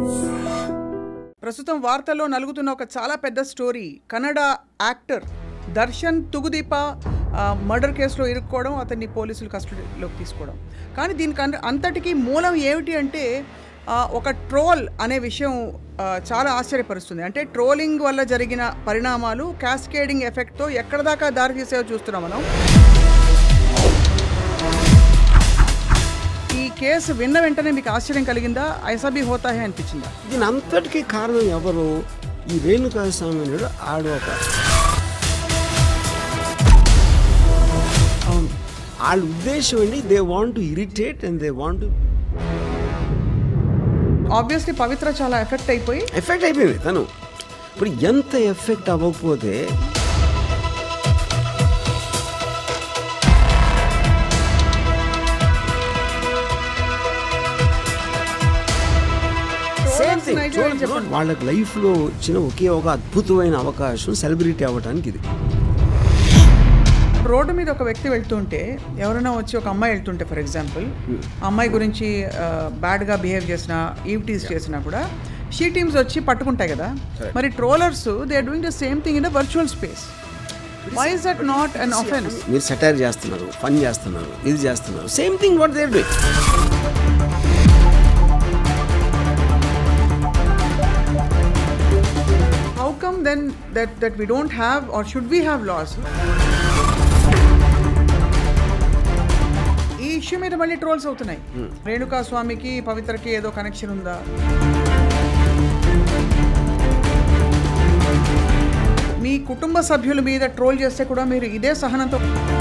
ప్రస్తుతం వార్తల్లో నలుగుతున్న ఒక చాలా పెద్ద స్టోరీ కన్నడ యాక్టర్ దర్శన్ తుగుదీప ఆ, మర్డర్ కేసులో ఇరుక్కోవడం అతన్ని పోలీసులు కస్టడీలోకి తీసుకోవడం కానీ దీనికి అన్- అంతటికీ మూలం ఏమిటి అంటే ఆ, ఒక ట్రోల్ అనే విషయం ఆ, చాలా ఆశ్చర్యపరుస్తుంది అంటే ట్రోలింగ్ వల్ల జరిగిన పరిణామాలు క్యాస్కేడింగ్ ఎఫెక్ట్తో ఎక్కడ దాకా దారి తీసేవో చూస్తున్నాం మనం ఈ కేసు విన్న వెంటనే మీకు ఆశ్చర్యం కలిగిందా ఐసబీ హోతాహే అనిపించిందా దీని అంతటికీ కారణం ఎవరు ఈ రేణుకా స్వామి అనేవాడు ఆడు ఒక అవును వాళ్ళ ఉద్దేశం ఏంటి they want to irritate and they want to obviously Pavithra చాలా ఎఫెక్ట్ అయిపోయి ఎఫెక్ట్ అయిపోయింది తను ఇప్పుడు ఎంత ఎఫెక్ట్ అవ్వకపోతే సేమ్ థింగ్ Nigeria అని చెప్పండి. వాళ్ళకి లైఫ్లో వచ్చిన ఒకే ఒక అద్భుతమైన అవకాశం సెలబ్రిటీ అవ్వడానికి ఇది రోడ్డు మీద ఒక వ్యక్తి వెళ్తుంటే ఎవరైనా వచ్చి ఒక అమ్మాయి వెళ్తుంటే ఫర్ ఎగ్జాంపుల్ అమ్మాయి గురించి బ్యాడ్గా బిహేవ్ చేసినా ఈవ్టీస్ చేసినా కూడా షీ టీమ్స్ వచ్చి పట్టుకుంటాయి కదా మరి trollers they are doing the same thing in the virtual space why is that not an offence మీరు సెటైర్ చేస్తున్నారు ఫన్ చేస్తున్నారు ఇది చేస్తున్నారు same thing what they're doing how come then that that we don't have or should we have laws ఈ issue మీద మళ్ళీ trolls అవుతున్నాయి రేణుకా స్వామికి పవిత్రకి ఏదో కనెక్షన్ ఉందా మీ కుటుంబ సభ్యుల మీద ట్రోల్ చేస్తే కూడా మీరు ఇదే సహనంతో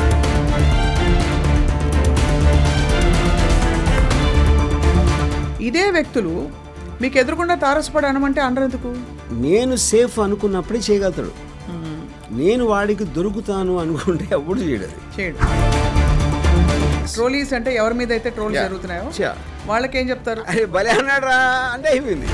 ఇదే వ్యక్తులు మీకు ఎదురుకుండా తారసపడి అనమంటే అనరెందుకు నేను సేఫ్ అనుకున్నప్పుడే చేయగలుగుతాడు నేను వాడికి దొరుకుతాను అనుకుంటే ఎప్పుడు చేయడు అది చేయడు ట్రోలీస్ అంటే ఎవరి మీద అయితే ట్రోల్ జరుగుతున్నాయో చా. వాళ్ళకేం చెప్తారు అరే భలే అన్నాడు రా అంటే అయిపోయింది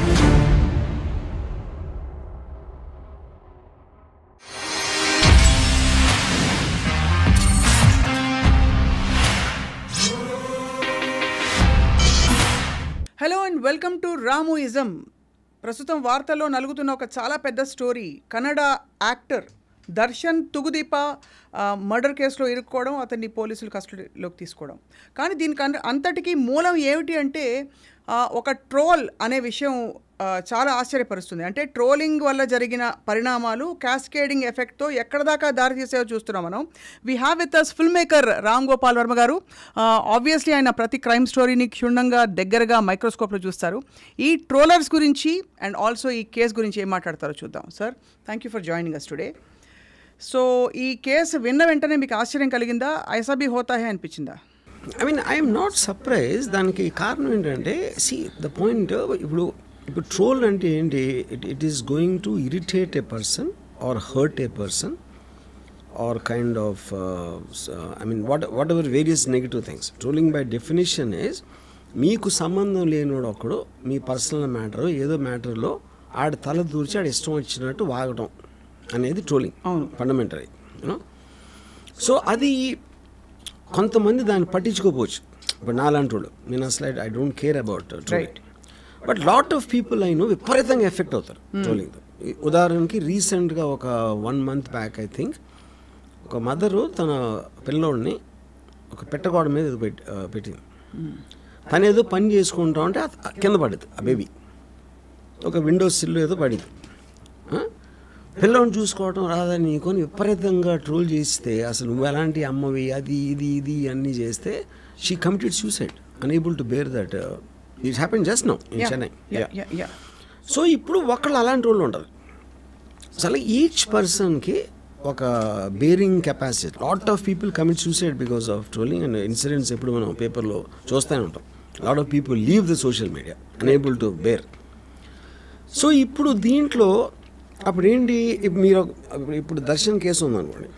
hello and welcome to Ramuism ప్రస్తుతం వార్తల్లో నలుగుతున్న ఒక చాలా పెద్ద స్టోరీ కన్నడ యాక్టర్ దర్శన్ తుగుదీప ఆ, మర్డర్ కేసులో ఇరుక్కోవడం అతన్ని పోలీసులు కస్టడీలోకి తీసుకోవడం కానీ దీనికి అన్- అంతటికీ మూలం ఏమిటి అంటే ఆ, ఒక ట్రోల్ అనే విషయం ఆ, చాలా ఆశ్చర్యపరుస్తుంది అంటే ట్రోలింగ్ వల్ల జరిగిన పరిణామాలు క్యాస్కేడింగ్ ఎఫెక్ట్తో ఎక్కడ దాకా దారి తీసేవో చూస్తున్నాం మనం we have with us film maker Ram Gopal Varma garu obviously ఆయన ప్రతి క్రైమ్ స్టోరీని క్షుణ్ణంగా దగ్గరగా మైక్రోస్కోప్లో చూస్తారు ఈ ట్రోలర్స్ గురించి అండ్ ఆల్సో ఈ కేసు గురించి ఏం మాట్లాడతారో చూద్దాం sir thank you for joining us today so ఈ కేసు విన్న వెంటనే మీకు ఆశ్చర్యం కలిగిందా ఐసబీ హోతాహే అనిపించిందా I mean I'm not surprise దానికి కారణం ఏంటంటే సి ద పాయింట్ ఇప్పుడు ఇప్పుడు ట్రోల్ అంటే ఏంటి it it is going to irritate a person or hurt a person or kind of I mean what whatever various negative things trolling by definition is మీకు సంబంధం లేనివాడు ఒకడు మీ personal matter ఏదో మ్యాటర్లో ఆడ తల దూర్చి ఆడ ఇష్టం వచ్చినట్టు వాగడం అనేది ట్రోలింగ్ అవును. ఫండమెంటరీ యూనో సో అది కొంతమంది దాన్ని పట్టించుకోపోవచ్చు ఇప్పుడు నాలాంటి వాళ్ళు నేను అసలు I don't care about Right. But lot of people అయిన విపరీతంగా ఎఫెక్ట్ అవుతారు ట్రోలింగ్ ఉదాహరణకి రీసెంట్గా ఒక one month back I think ఒక మదరు తన పిల్లోడిని ఒక పెట్టగోడ మీద ఏదో పెట్టి ఆ, పెట్టింది తను ఏదో పని చేసుకుంటా ఉంటే అది కింద పడింది ఆ బేబీ ఒక విండోస్ సిల్ ఏదో పడింది ఆ? పిల్లని చూసుకోవటం రాదని నీకొని విపరీతంగా ట్రోల్ చేస్తే అసలు నువ్వు ఎలాంటి అమ్మవి అది ఇది ఇది అన్నీ చేస్తే she committed suicide unable to bear that it happen just no in Chennai so ఇప్పుడు ఒకళ్ళు అలాంటి వాళ్ళు ఉంటారు అసలు ఈచ్ పర్సన్కి ఒక bearing capacity lot of people commit suicide because of trolling and incidents ఎప్పుడు మనం పేపర్లో చూస్తూనే ఉంటాం lot of people leave the social media unable to bear so ఇప్పుడు దీంట్లో అప్పుడు ఏంటి ఇప్పుడు మీరు ఒక- ఇప్పుడు దర్శన్ కేసు ఉందనుకోండి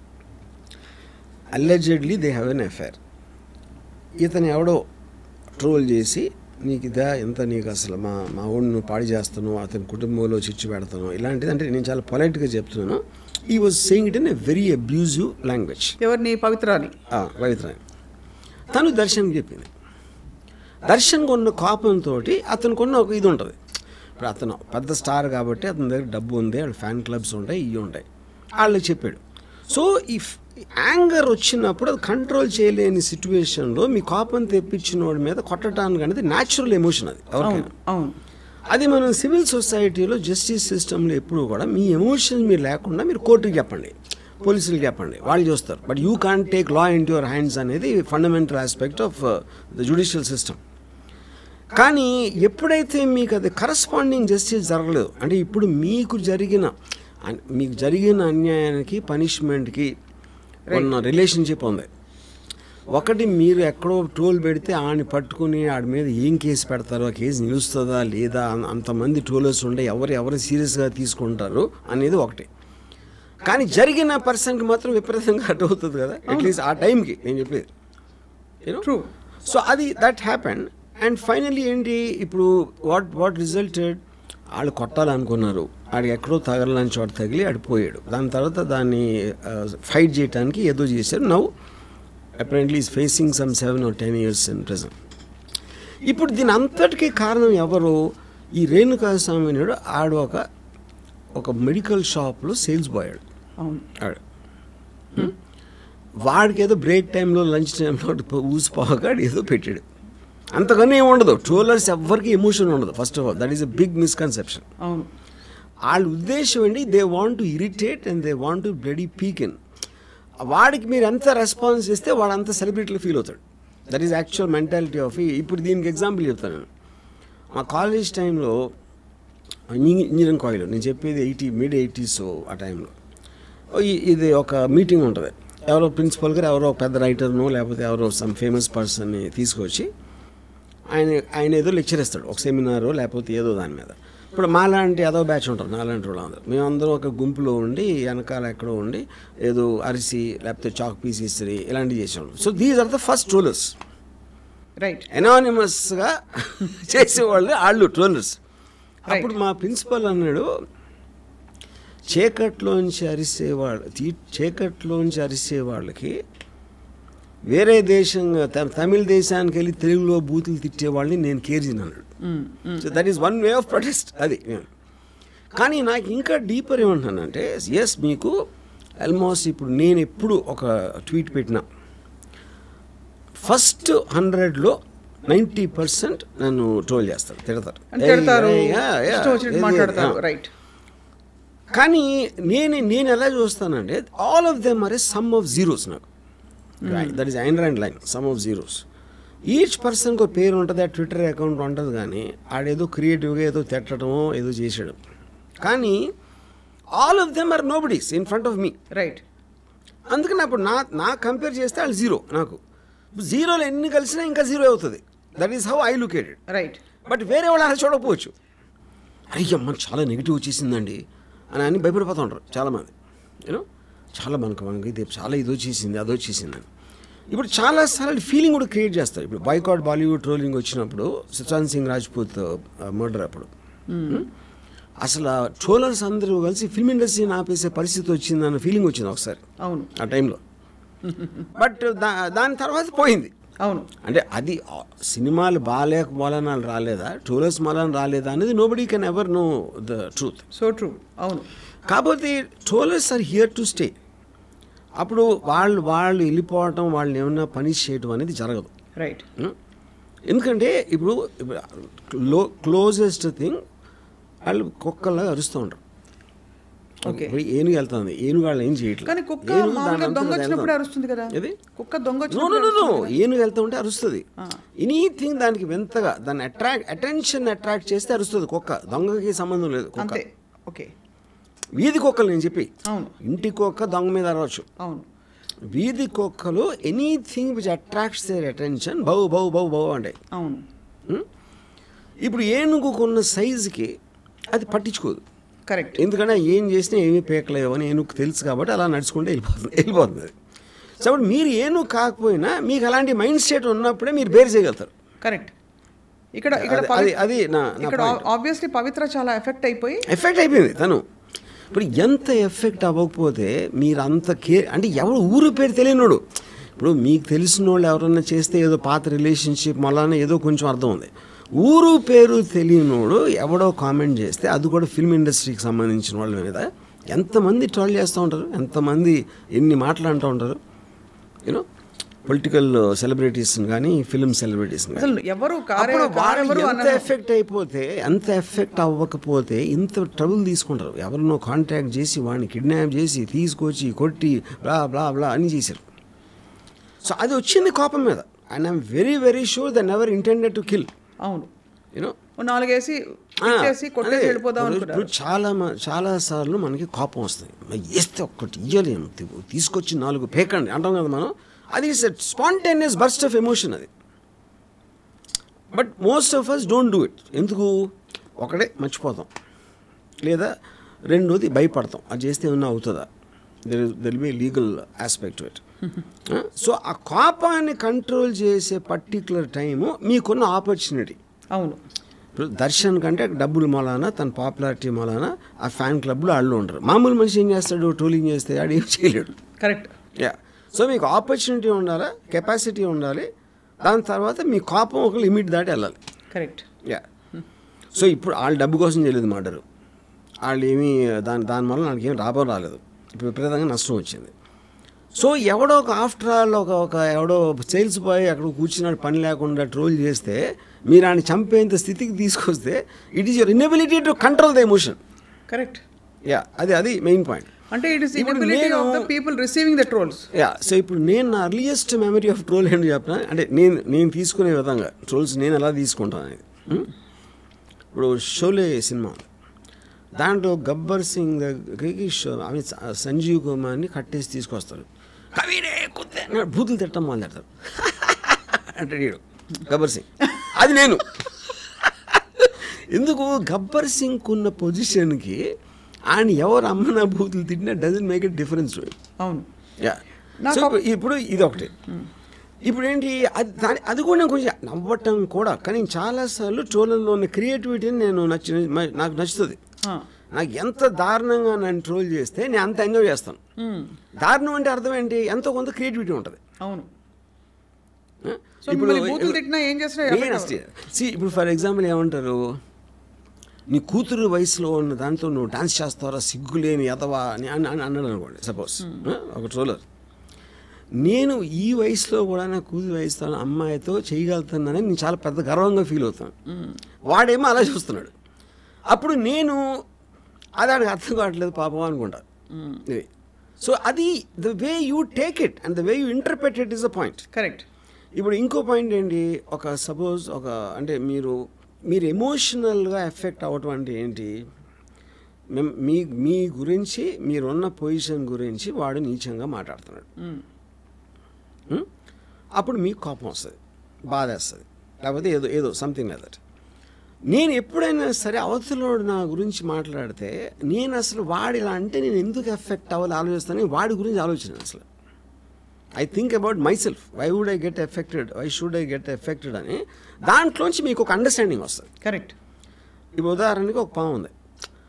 allegedly they have an affair ఇతను ఎవడో ట్రోల్ చేసి నీకు ఇదా ఎంత నీకు అసలు మా మా ఊడిని నువ్వు పాడి చేస్తున్నావు అతని కుటుంబంలో చిచ్చు పెడతాను ఇలాంటిది అంటే నేను చాలా పొలైట్గా చెప్తున్నాను ఈ was saying it in a very abusive language ఎవరిని పవిత్రాని పవిత్రాన్ని తను దర్శన్ చెప్పింది దర్శన్ కొన్న కోపంతో అతను కొన్న ఒక ఇది ఉంటుంది ఇప్పుడు అతను పెద్ద స్టార్ కాబట్టి అతని దగ్గర డబ్బు ఉంది వాళ్ళ ఫ్యాన్ క్లబ్స్ ఉంటాయి ఇవి ఉంటాయి వాళ్ళు చెప్పాడు సో ఈ యాంగర్ వచ్చినప్పుడు అది కంట్రోల్ చేయలేని సిచ్యువేషన్లో మీ కోపం తెప్పించిన వాడి మీద కొట్టడానికి అనేది న్యాచురల్ ఎమోషన్ అది ఎవరికైనా అవును అవును అది మనం సివిల్ సొసైటీలో జస్టిస్ సిస్టంలో ఎప్పుడు కూడా మీ ఎమోషన్ మీరు లేకుండా మీరు కోర్టుకి చెప్పండి పోలీసులకు చెప్పండి వాళ్ళు చూస్తారు but you can take law in your hands అనేది fundamental aspect of the judicial system కానీ ఎప్పుడైతే మీకు అది కరస్పాండింగ్ జస్టిస్ జరగలేదు అంటే ఇప్పుడు మీకు జరిగిన అన్- మీకు జరిగిన అన్యాయానికి పనిష్మెంట్కి ఉన్న రిలేషన్షిప్ ఉంది ఒకటి మీరు ఎక్కడో ట్రోల్ పెడితే ఆడిని పట్టుకుని ఆడి మీద ఏం కేసు పెడతారో ఆ కేసు నిలుస్తుందా లేదా అన్- అంతమంది ట్రోలర్స్ ఉండే ఎవరు ఎవరు సీరియస్గా తీసుకుంటారు అనేది ఒకటి కానీ జరిగిన పర్సన్కి మాత్రం విపరీతంగా అటు అవుతుంది కదా అట్లీస్ట్ ఆ టైంకి నేను చెప్పేది యూనో True. సో అది దట్ హ్యాపెన్ అండ్ ఫైనల్లీ ఏంటి ఇప్పుడు వాట్ వాట్ రిజల్టెడ్ వాళ్ళు కొట్టాలనుకున్నారు ఆడికి ఎక్కడో తగలని చోట తగిలి ఆడు పోయాడు దాని తర్వాత దాన్ని ఫైట్ చేయడానికి ఏదో చేశారు నవ్వు apparently is facing some seven or ten years in present ఇప్పుడు దీని అంతటికీ కారణం ఎవరు ఈ రేణుకా స్వామినుడు ఆడు ఒక ఒక మెడికల్ షాప్లో సేల్స్ బాయ్ ఆడు అవును ఆడు వాడికి ఏదో బ్రేక్ టైంలో లంచ్ టైంలో ఊసిపోగాడు ఏదో పెట్టాడు అంతకన్నా ఏమి ఉండదు ట్రోలర్స్ ఎవ్వరికి ఎమోషన్ ఉండదు first of all that is a big misconception అవును వాళ్ళ ఉద్దేశం ఏంటి they want to irritate and they want to bloody peak in వాడికి మీరు ఎంత రెస్పాన్స్ ఇస్తే వాడు అంత సెలబ్రిటీలో ఫీల్ అవుతాడు that is actual mentality of ఇప్పుడు దీనికి ఎగ్జాంపుల్ చెప్తాను నేను మా కాలేజ్ టైంలో ఇంజనీరింగ్ కాలేజ్ నేను చెప్పేది ఎయిటీ మిడ్ ఎయిటీస్ ఆ టైంలో ఈ- ఇది ఒక మీటింగ్ ఉంటుంది ఎవరో ప్రిన్సిపల్ గారు ఎవరో ఒక పెద్ద రైటర్ను లేకపోతే ఎవరో సమ్ ఫేమస్ పర్సన్ని తీసుకొచ్చి ఆయన ఆయన ఏదో లెక్చర్ ఇస్తాడు ఒక సెమినారో లేకపోతే ఏదో దాని మీద ఇప్పుడు మాలాంటి ఏదో బ్యాచ్ ఉంటారు నాలాంటి వాళ్ళు అందరూ మేమందరం ఒక గుంపులో ఉండి వెనకాల ఎక్కడో ఉండి ఏదో అరిసి లేకపోతే చాక్ పీస్ ఇస్త్రీ ఇలాంటివి చేసేవాళ్ళం so these are the first trollers right ఎనానిమస్గా చేసేవాళ్ళు వాళ్ళు ట్రోలర్స్ అప్పుడు మా ప్రిన్సిపల్ అన్నాడు చీకట్లోంచి అరిసేవాళ్ళు తీ- చీకట్లోంచి అరిసే వాళ్ళకి వేరే దేశంగా త- తమిళ దేశానికి వెళ్ళి తెలుగులో బూతులు తిట్టే వాళ్ళని నేను కేర్జిన్ అన్నాడు so that is one way of protest అది కానీ నాకు ఇంకా డీపర్ ఏమంటున్నానంటే ఎస్ మీకు ఆల్మోస్ట్ ఇప్పుడు నేను ఎప్పుడు ఒక ట్వీట్ పెట్టినా ఫస్ట్ హండ్రెడ్లో నైంటీ పర్సెంట్ నన్ను ట్రోల్ చేస్తారు తిడతారు అని తిడతారు ఏయ్, yeah, yeah, ఇష్టం వచ్చినట్టు ఏది, మాట్లాడతారు yeah. రైట్ కానీ నేను నేను ఎలా చూస్తానంటే all of them are a sum of zeros నాకు that is Ayn Rand line sum of zeros each పర్సన్కి ఒక పేరు ఉంటుంది ఆ ట్విట్టర్ అకౌంట్ ఉంటుంది కానీ ఆడేదో క్రియేటివ్గా ఏదో తిట్టడమో ఏదో చేసాడు కానీ all of them are nobodies in front of me right అందుకని అప్పుడు నా నా కంపేర్ చేస్తే వాళ్ళు జీరో నాకు జీరోలో ఎన్ని కలిసినా ఇంకా జీరో అవుతుంది that is how I look at it right but వేరే వాళ్ళు అలా చూడకపోవచ్చు అయ్యమ్మ చాలా నెగిటివ్ వచ్చేసిందండి అని అని భయపడిపోతూ ఉంటారు చాలామంది యూనో చాలా మనకు మనకి ఇది చాలా ఇది వచ్చేసింది అది వచ్చేసిందని ఇప్పుడు చాలా సార్లు ఫీలింగ్ కూడా క్రియేట్ చేస్తారు ఇప్పుడు బైకాట్ బాలీవుడ్ ట్రోలింగ్ వచ్చినప్పుడు సుశాంత్ సింగ్ రాజ్పూత్ మర్డర్ అప్పుడు అసలు ట్రోలర్స్ అందరూ కలిసి ఫిల్మ్ ఇండస్ట్రీని ఆపేసే పరిస్థితి వచ్చిందన్న ఫీలింగ్ వచ్చింది ఒకసారి అవును ఆ టైంలో బట్ దా దాని తర్వాత పోయింది అవును అంటే అది ఆ, సినిమాలు బాగాలేక మూలనాలు రాలేదా టూలర్స్ మూలన రాలేదా అనేది nobody can ever know the truth so true అవును కాకపోతే trollers are here to stay అప్పుడు వాళ్ళు వాళ్ళు వెళ్ళిపోవటం వాళ్ళని ఏమన్నా పనిష్ చేయడం అనేది జరగదు రైట్ ఉం? ఎందుకంటే ఇప్పుడు క్లో క్లోజెస్ట్ థింగ్ వాళ్ళు కుక్కల్లాగా అరుస్తూ ఉంటారు ఓకే ఇప్పుడు ఏనుగు వెళ్తుంది ఏనుగు వాళ్ళు ఏం చేయట్లేదు కానీ కుక్క ఏనుగు దాని మామూలుగా అంతటా దొంగ అది వచ్చినప్పుడే వెళ్తుంది. అరుస్తుంది కదా ఏది? కుక్క దొంగ నో వచ్చినప్పుడు నో నో అరుస్తుంది కదా. ఏనుగు వెళ్తా ఉంటే అరుస్తుంది ఆ. ఎనీథింగ్ దానికి వింతగా దాన్ని అట్రాక్ట్ అటెన్షన్ అట్రాక్ట్ చేస్తే అరుస్తుంది కుక్క దొంగకి సంబంధం లేదు కుక్క అంతే ఓకే వీధి కుక్కలు నేను చెప్పి అవును ఇంటి కుక్క దొంగ మీద అరవచ్చు అవును వీధి కుక్కలు anything which attracts their attention bow bow bow bow అంటే అవును ఇప్పుడు ఏనుగుకున్న సైజుకి అది పట్టించుకోదు కరెక్ట్ ఎందుకంటే ఏం చేసినా ఏమీ పీకలేవు అని ఏనుగు తెలుసు కాబట్టి అలా నడుచుకుంటే వెళ్ళిపోతుంది వెళ్ళిపోతుంది అది. సో అప్పుడు మీరు ఏనుగు కాకపోయినా మీకు అలాంటి మైండ్ సెట్ ఉన్నప్పుడే మీరు బేర్ చేయగలుగుతారు కరెక్ట్ ఇక్కడ ఇక్కడ అది- పవి- అది అది నా నా ఇక్కడ point. ఆబ్వియస్లీ పవిత్ర చాలా ఎఫెక్ట్ అయిపోయి ఎఫెక్ట్ అయిపోయింది తను ఇప్పుడు ఎంత ఎఫెక్ట్ అవ్వకపోతే మీరు అంత కేర్ అంటే ఎవడు ఊరు పేరు తెలియనోడు ఇప్పుడు మీకు తెలిసిన వాళ్ళు ఎవరన్నా చేస్తే ఏదో పాత రిలేషన్షిప్ మళ్ళానే ఏదో కొంచెం అర్థం ఉంది ఊరు పేరు తెలియనోడు ఎవడో కామెంట్ చేస్తే అది కూడా ఫిల్మ్ ఇండస్ట్రీకి సంబంధించిన వాళ్ళ మీద ఎంతమంది ట్రోల్ చేస్తూ ఉంటారు ఎంతమంది ఎన్ని మాటలు అంటూ ఉంటారు యూనో పొలిటికల్ సెలబ్రిటీస్ కానీ ఫిల్మ్ సెలబ్రిటీస్ కానీ అసలు ఎవరు కారే అప్పుడు వాళ్ళు కారెవరు ఎంత అన్నది ఎఫెక్ట్ అయిపోతే ఎంత ఎఫెక్ట్ అవ్వకపోతే ఇంత ట్రబుల్ తీసుకుంటారు ఎవరినో కాంటాక్ట్ చేసి వాడిని కిడ్నాప్ చేసి తీసుకొచ్చి కొట్టి బ్లా బ్లా బ్లా అని చేశారు సో అది వచ్చింది కోపం మీద and I'm very very sure they never intended to kill అవును యూనో ఓ నాలుగేసి ఇచ్చేసి కొట్టేసి వెళ్ళిపోదాం అనుకున్నారు ఇప్పుడు చాలా మ- చాలా సార్లు మనకి కోపం వస్తుంది మరి వేస్తే ఒక్కటి ఇయ్యలేము తీ- తీసుకొచ్చి నాలుగు పేకండి అంటాం కదా మనం అది స్పాంటేనియస్ బర్స్ట్ ఆఫ్ ఎమోషన్ అది but most of us don't do it ఎందుకు ఒకటే మర్చిపోతాం లేదా రెండోది భయపడతాం అది చేస్తే ఏమన్నా అవుతుందా there there be legal aspect it so ఆ కోపాన్ని కంట్రోల్ చేసే పర్టికులర్ టైము మీకున్న ఆపర్చునిటీ అవును ఇప్పుడు దర్శన్ కంటే డబ్బులు మూలాన తన పాపులారిటీ మూలాన ఆ ఫ్యాన్ క్లబ్లో వాళ్ళు ఉండరు మామూలు మనిషి ఏం చేస్తాడు ట్రోలింగ్ చేస్తే ఆడు ఏం చేయలేడు కరెక్ట్ యా సో మీకు ఆపర్చునిటీ ఉండాలి కెపాసిటీ ఉండాలి దాని తర్వాత మీ కోపం ఒక లిమిట్ దాటి వెళ్ళాలి కరెక్ట్ యా సో ఇప్పుడు వాళ్ళు డబ్బు కోసం చేయలేదు మర్డరు వాళ్ళు ఏమీ దాని దానివల్ల నాకు ఏం లాభం రాలేదు ఇప్పుడు విపరీతంగా నష్టం వచ్చింది సో ఎవడో ఒక ఆఫ్టర్ ఆల్ ఒక ఒక ఎవడో సేల్స్ బాయ్ అక్కడ కూర్చున్నాడు పని లేకుండా ట్రోల్ చేస్తే మీరు ఆయన చంపేంత స్థితికి తీసుకొస్తే it is your inability to control the emotion correct yeah అది అది మెయిన్ పాయింట్ అంటే ఇట్ ఇస్ ఇప్పుడు ఇనబిలిటీ నేను- of the people receiving the trolls yeah so ఇప్పుడు నేను నా అర్లియస్ట్ మెమరీ ఆఫ్ ట్రోల్ ఏంటి చెప్పిన అంటే నేను నేను తీసుకునే విధంగా ట్రోల్స్ నేను ఎలా తీసుకుంటాను అనేది ఉం? ఇప్పుడు షోలే సినిమా ఉంది. దాంట్లో గబ్బర్ సింగ్ దగ్గరికి షో అవి స- సంజీవ్ కుమార్ని కట్టేసి తీసుకొస్తారు కవిడే కుత్తే అన్నాడు. బూతులు తిట్టడం మొదలు పెడతారు అంటే వీడు గబ్బర్ సింగ్ అది నేను ఎందుకు గబ్బర్ సింగ్ ఉన్న పొజిషన్కి ఆయన ఎవరు అమ్మన బూతులు తిట్టినా డజన్ మేక్ ఇట్ డిఫరెన్స్ అవును యా నాకు సో ఇప్పుడు- ఇప్పుడు ఇది ఒకటి ఇప్పుడు ఏంటి అది దాని అది కూడా నేను కొంచెం నవ్వటం కూడా కానీ చాలాసార్లు ట్రోలర్లో ఉన్న క్రియేటివిటీని నేను నచ్చిన మ- నాకు నచ్చుతుంది ఆ. నాకు ఎంత దారుణంగా నన్ను ట్రోల్ చేస్తే నేను అంత ఎంజాయ్ చేస్తాను మ్మ్. దారుణం అంటే అర్థం ఏంటి ఎంతో కొంత క్రియేటివిటీ ఉంటుంది అవును ఆ? సో మిమ్మల్ని బూతులు తిట్టినా ఏం చేసినా నేను ఎఫెక్ట్ అసలు- see, ఇప్పుడు ఫర్ ఎగ్జాంపుల్ ఏమంటారు నీ కూతురు వయసులో ఉన్న దాంతో నువ్వు డాన్స్ చేస్తావరా సిగ్గులేని ఎదవా అని అని అని అన్నాడు అనుకోండి సపోజ్ ఒక ట్రోలర్ నేను ఈ వయసులో కూడా నా కూతురు వయసుతో అమ్మాయితో చేయగలుగుతున్నానని నేను చాలా పెద్ద గర్వంగా ఫీల్ అవుతాను వాడేమో అలా చూస్తున్నాడు అప్పుడు నేను అది ఆడికి అర్థం కావట్లేదు పాపం అనుకుంటా ఇది సో అది the way you take it and the way you interpret it is a point correct ఇప్పుడు ఇంకో పాయింట్ ఏంటి ఒక సపోజ్ ఒక అంటే మీరు మీరు ఎమోషనల్గా ఎఫెక్ట్ అవ్వటం అంటే ఏంటి మేం- మీ మీ గురించి మీరున్న పొజిషన్ గురించి వాడు నీచంగా మాట్లాడుతున్నాడు ఉం? అప్పుడు మీకు కోపం వస్తుంది బాధ వేస్తుంది లేకపోతే ఏదో ఏదో సంథింగ్ లైక్ దట్ నేను ఎప్పుడైనా సరే అవతలోడు నా గురించి మాట్లాడితే నేను అసలు వాడు ఇలా అంటే నేను ఎందుకు ఎఫెక్ట్ అవ్వాలి ఆలోచిస్తాను వాడి గురించి ఆలోచన అసలు I think about myself why would I get affected why should I get affected అని దాంట్లోంచి మీకు ఒక అండర్స్టాండింగ్ వస్తుంది కరెక్ట్ ఇప్పుడు ఉదాహరణకి ఒక పాము ఉంది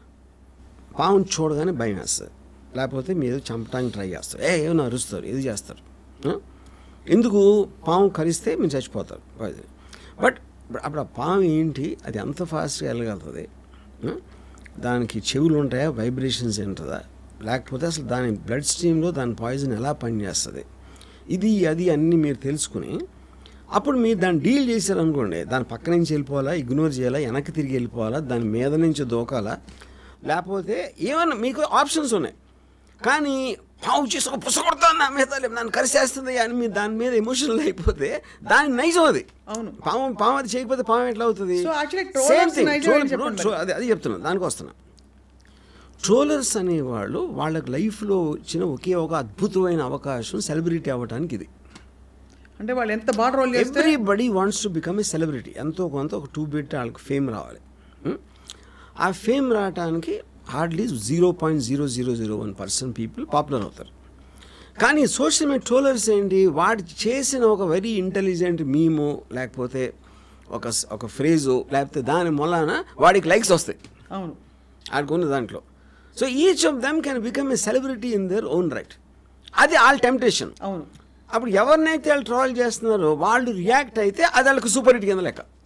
పాము చూడగానే భయం వేస్తుంది లేకపోతే మీరు చంపడానికి ట్రై చేస్తారు ఏ ఏమైనా అరుస్తారు ఇది చేస్తారు ఆ? ఎందుకు పాము కరిస్తే మీరు చచ్చిపోతారు బట్ అప్పుడు ఆ పాము ఏంటి అది అంత ఫాస్ట్గా వెళ్ళగలుగుతుంది ఆ? దానికి చెవులు ఉంటాయా వైబ్రేషన్స్ ఉంటుందా లేకపోతే అసలు దాని బ్లడ్ స్ట్రీమ్లో దాని పాయిజన్ ఎలా పనిచేస్తుంది ఇది అది అన్నీ మీరు తెలుసుకుని అప్పుడు మీరు దాన్ని డీల్ చేశారనుకోండి దాని పక్క నుంచి వెళ్ళిపోవాలా ఇగ్నోర్ చేయాలా వెనక్కి తిరిగి వెళ్ళిపోవాలా దాని మీద నుంచి దూకాలా లేకపోతే ఏమన్నా మీకు ఆప్షన్స్ ఉన్నాయి కానీ పావు చేసి ఒక పుస కొడతాను నా మీద లేకపోతే నన్ను కరిసేస్తుంది అని మీరు దాని మీద ఎమోషనల్ అయిపోతే దాని నైజం అది అవును పాము పాము అది చేయకపోతే పాము ఎట్లా అవుతుంది So, actually, Same trollers thing. నైజం Troll- అని చెప్పండి troll- అది అది చెప్తున్నా దానికి వస్తున్నా ట్రోలర్స్ అనేవాళ్ళు వాళ్ళకి లైఫ్లో వచ్చిన ఒకే ఒక అద్భుతమైన అవకాశం సెలబ్రిటీ అవ్వడానికి ఇది అంటే వాళ్ళు ఎంత బాగా రోల్ చేస్తే everybody wants to become a celebrity ఎంతో కొంత ఒక టూ బిట్ వాళ్ళకి ఫేమ్ రావాలి Hmm? ఆ ఫేమ్ రావడానికి hardly zero point zero zero zero one percent people popular అవుతారు కానీ సోషల్ మీడియా ట్రోలర్స్ ఏంటి వాడు చేసిన ఒక వెరీ ఇంటెలిజెంట్ మీమో లేకపోతే ఒక స్- ఒక ఫ్రేజు లేకపోతే దాని మూలాన వాడికి లైక్స్ వస్తాయి అవును ఆడుకున్న దాంట్లో so each of them can become a celebrity in their own right అది ఆల్ టెంప్టేషన్ అవును అప్పుడు ఎవరినైతే వాళ్ళు ట్రాల్ చేస్తున్నారో వాళ్ళు రియాక్ట్ అయితే అది వాళ్ళకి సూపర్ హిట్ కింద లెక్క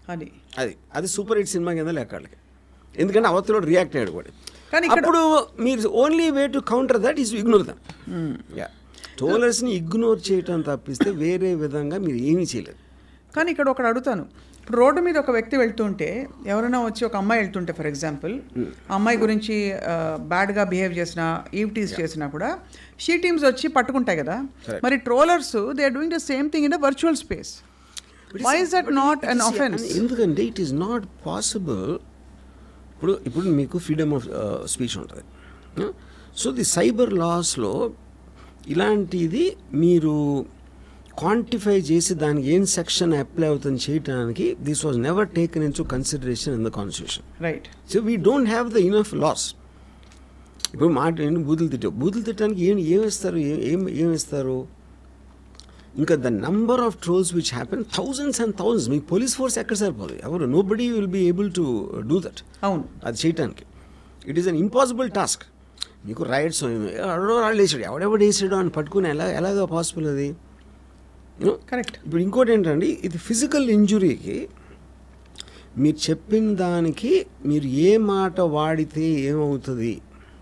అది అది అది సూపర్ హిట్ సినిమా కింద లెక్క వాళ్ళకి ఎందుకంటే అవతలో రియాక్ట్ అయ్యాడు కూడా కానీ ఇక్కడ- అప్పుడు మీరు only way to counter that is ignore them yeah ట్రోలర్స్ని ఇగ్నోర్ చేయటం తప్పిస్తే వేరే విధంగా మీరు ఏమీ చేయలేరు కానీ ఇక్కడ ఒకటి అడుగుతాను ఇప్పుడు రోడ్డు మీద ఒక వ్యక్తి వెళ్తుంటే ఎవరైనా వచ్చి ఒక అమ్మాయి వెళ్తుంటే ఫర్ ఎగ్జాంపుల్ ఆ అమ్మాయి గురించి బ్యాడ్గా బిహేవ్ చేసినా ఈవ్ టీస్ చేసినా కూడా షీ టీమ్స్ వచ్చి పట్టుకుంటాయి కదా Correct. మరి trollers they are doing the same thing in the virtual space why is that not an offence ఎందుకంటే ఇట్ ఈస్ నాట్ పాసిబుల్ ఇప్పుడు ఇప్పుడు మీకు ఫ్రీడమ్ ఆఫ్ స్పీచ్ ఉంటుంది సో ది సైబర్ లాస్లో ఇలాంటిది మీరు క్వాంటిఫై చేసి దానికి ఏం సెక్షన్ అప్లై అవుతుంది చేయడానికి this was never taken into consideration in the constitution right so we don't have the enough laws ఇప్పుడు మాట ఏంటి బూతులు తిట్టావు బూతులు తిట్టడానికి ఏం ఏం ఇస్తారు ఏం ఏం ఏం ఇస్తారు ఇంకా the number of trolls which happen thousands and thousands మీ పోలీస్ ఫోర్స్ ఎక్కడ సరిపోదు ఎవరు nobody will be able to do that అవును అది చేయటానికి it is an impossible task మీకు రైట్స్ ఎవడో వాళ్ళు వేసాడు ఎవడెవడు వేసాడు అని పట్టుకుని ఎలా ఎలాగ పాసిబుల్ అది యూనో కరెక్ట్ ఇప్పుడు ఇంకోటి ఏంటండి ఇది ఫిజికల్ ఇంజురీకి మీరు చెప్పిన దానికి మీరు ఏ మాట వాడితే ఏమవుతుంది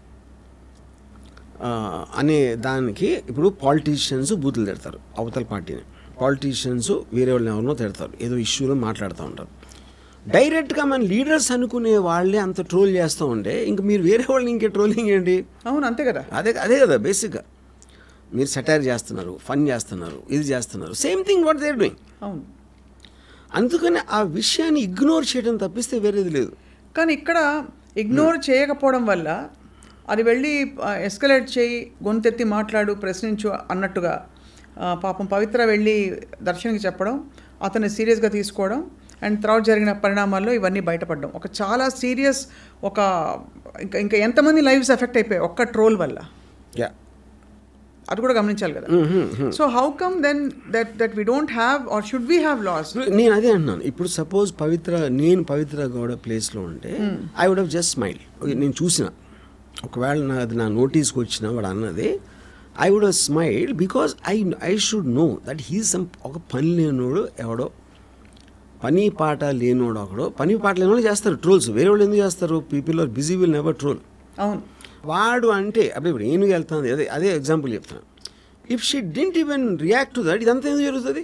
ఆ, అనే దానికి ఇప్పుడు పాలిటీషియన్స్ బూతులు తిడతారు అవతల పార్టీని పాలిటీషియన్స్ వేరే వాళ్ళని ఎవరినో తిడతారు ఏదో ఇష్యూలో మాట్లాడుతూ ఉంటారు డైరెక్ట్గా మన లీడర్స్ అనుకునే వాళ్ళే అంత ట్రోల్ చేస్తూ ఉంటే ఇంక మీరు వేరే వాళ్ళని ఇంకే ట్రోలింగ్ ఏంటి అవును అంతే కదా అదే అదే కదా బేసిక్గా మీరు సెటైర్ చేస్తున్నారు ఫన్ చేస్తున్నారు ఇది చేస్తున్నారు same thing what they're doing అవును అందుకని ఆ విషయాన్ని ఇగ్నోర్ చేయడం తప్పిస్తే వేరేది లేదు కానీ ఇక్కడ ఇగ్నోర్ చేయకపోవడం వల్ల అది వెళ్ళి ఎస్కలేట్ చేయి గొంతెత్తి మాట్లాడు ప్రశ్నించు అన్నట్టుగా ఆ, పాపం పవిత్ర వెళ్ళి దర్శన్కి చెప్పడం అతన్ని సీరియస్గా తీసుకోవడం అండ్ తర్వాత జరిగిన పరిణామాల్లో ఇవన్నీ బయటపడడం ఒక చాలా సీరియస్ ఒక ఇంకా ఇంకా ఎంతమంది లైఫ్స్ ఎఫెక్ట్ అయిపోయాయి ఒక్క ట్రోల్ వల్ల యా అది కూడా గమనించాలి కదా so how come then that that we don't have or should we have laws నేను అదే అంటున్నాను ఇప్పుడు సపోజ్ పవిత్ర నేను పవిత్ర గౌడ ప్లేస్లో ఉంటే I would have just smile నేను చూసిన ఒకవేళ నా అది నా నోటీస్కి వచ్చిన వాడు అన్నది I would have smile because I I should know that he some ఒక పని లేనోడు ఎవడో పని పాట లేనోడు ఒకడు పని పాట లేనోడు చేస్తారు ట్రోల్స్ వేరే వాళ్ళు ఎందుకు చేస్తారు people are busy will never troll అవును వాడు అంటే అప్పుడు ఇప్పుడు ఏనుగు వెళ్తుంది అదే అదే ఎగ్జాంపుల్ చెప్తాను if she didn't even react to that ఇదంతా ఎందుకు జరుగుతుంది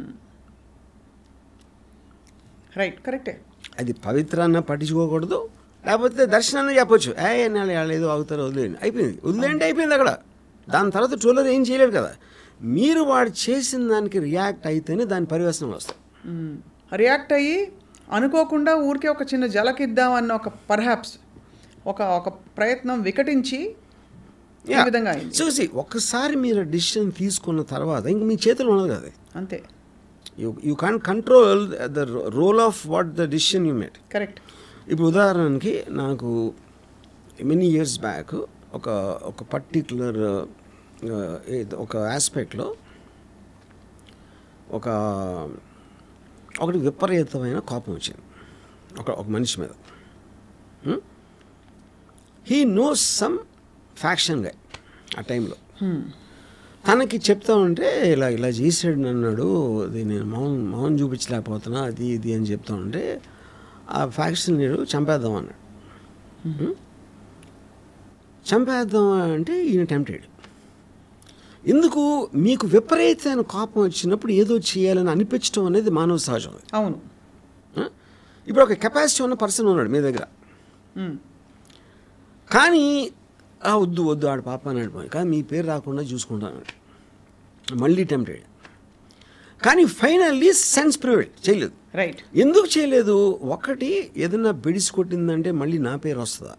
రైట్ కరెక్టే అది పవిత్రాన్న పట్టించుకోకూడదు లేకపోతే దర్శనాన్ని చెప్పొచ్చు ఏ నాళ్ళు వాళ్ళు ఏదో అవుతారో వదిలేయండి అయిపోయింది వదిలేండి అయిపోయింది అక్కడ దాని తర్వాత ట్రోలర్ ఏం చేయలేడు కదా మీరు వాడు చేసిన దానికి రియాక్ట్ అయితేనే దాని పరివేశనం వస్తాయి రియాక్ట్ అయ్యి అనుకోకుండా ఊరికే ఒక చిన్న జలకిద్దాం అన్న ఒక పర్హాప్స్ ఒక ఒక ప్రయత్నం వికటించి ఈ విధంగా అయింది చూసి ఒక్కసారి మీరు డిసిషన్ తీసుకున్న తర్వాత ఇంక మీ చేతిలో ఉండదు కదా అంతే you you can control the role of what the decision you made correct ఇప్పుడు ఉదాహరణకి నాకు మెనీ ఇయర్స్ బ్యాక్ ఒక ఒక పర్టిక్యులర్ ఒక ఆస్పెక్ట్లో ఒక ఒకటి విపరీతమైన కోపం వచ్చింది ఒక ఒక మనిషి మీద హీ నోస్ సమ్ ఫ్యాక్షన్ గా ఆ టైంలో తనకి చెప్తా ఉంటే ఇలా ఇలా చేసాడు అన్నాడు అది నేను మౌన్ మౌన్ చూపించలేకపోతున్నా అది ఇది అని చెప్తా ఉంటే ఆ ఫ్యాక్షన్ లీడర్ చంపేద్దాం అన్నాడు హ్మ్? చంపేద్దాం అంటే ఈయన టెంప్టెడ్ ఎందుకు మీకు విపరీతమైన కోపం వచ్చినప్పుడు ఏదో చేయాలని అనిపించడం అనేది మానవ సహజం అవును ఆ? ఇప్పుడు ఒక కెపాసిటీ ఉన్న పర్సన్ ఉన్నాడు మీ దగ్గర మ్మ్. కానీ "ఆ, వద్దు వద్దు ఆడు పాప అని అడిపోయి కానీ మీ పేరు రాకుండా చూసుకుంటాను మళ్ళీ టెంప్టెడ్ కానీ ఫైనల్లీ సెన్స్ ప్రివేట్ చేయలేదు రైట్ ఎందుకు చేయలేదు ఒకటి ఏదైనా బెడిసి కొట్టిందంటే మళ్ళీ నా పేరు వస్తుందా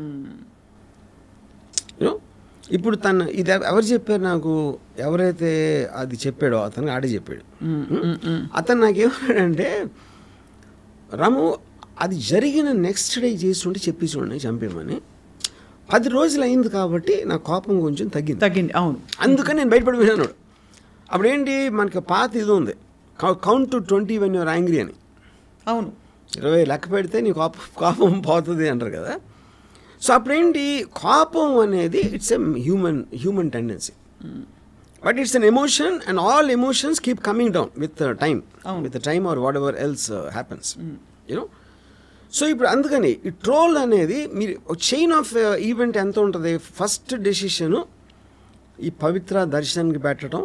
యూనో ఇప్పుడు తను ఇది ఎవరు చెప్పారు నాకు ఎవరైతే అది చెప్పాడో అతను ఆడే చెప్పాడు అతను నాకేమన్నాడంటే రాము అది జరిగిన నెక్స్ట్ డే చేస్తుంటే చెప్పి చూడండి చంపేమని పది రోజులు అయింది కాబట్టి నా కోపం కొంచెం తగ్గింది తగ్గింది అవును అందుకని నేను బయటపడిపోయినాను అప్పుడు ఏంటి మనకి పాత ఇది ఉంది count to twenty when you're angry అని అవును ఇరవై లెక్క పెడితే నీ కోపం కోపం పోతుంది అంటారు కదా సో అప్పుడేంటి కోపం అనేది it's a human human tendency but it's an emotion and all emotions keep coming down with time అవును. With time or whatever else happens you know so ఇప్పుడు అందుకని ఈ ట్రోల్ అనేది మీరు చైన్ ఆఫ్ ఈవెంట్ ఎంత ఉంటుంది ఫస్ట్ డెసిషను ఈ పవిత్ర దర్శనానికి పెట్టడం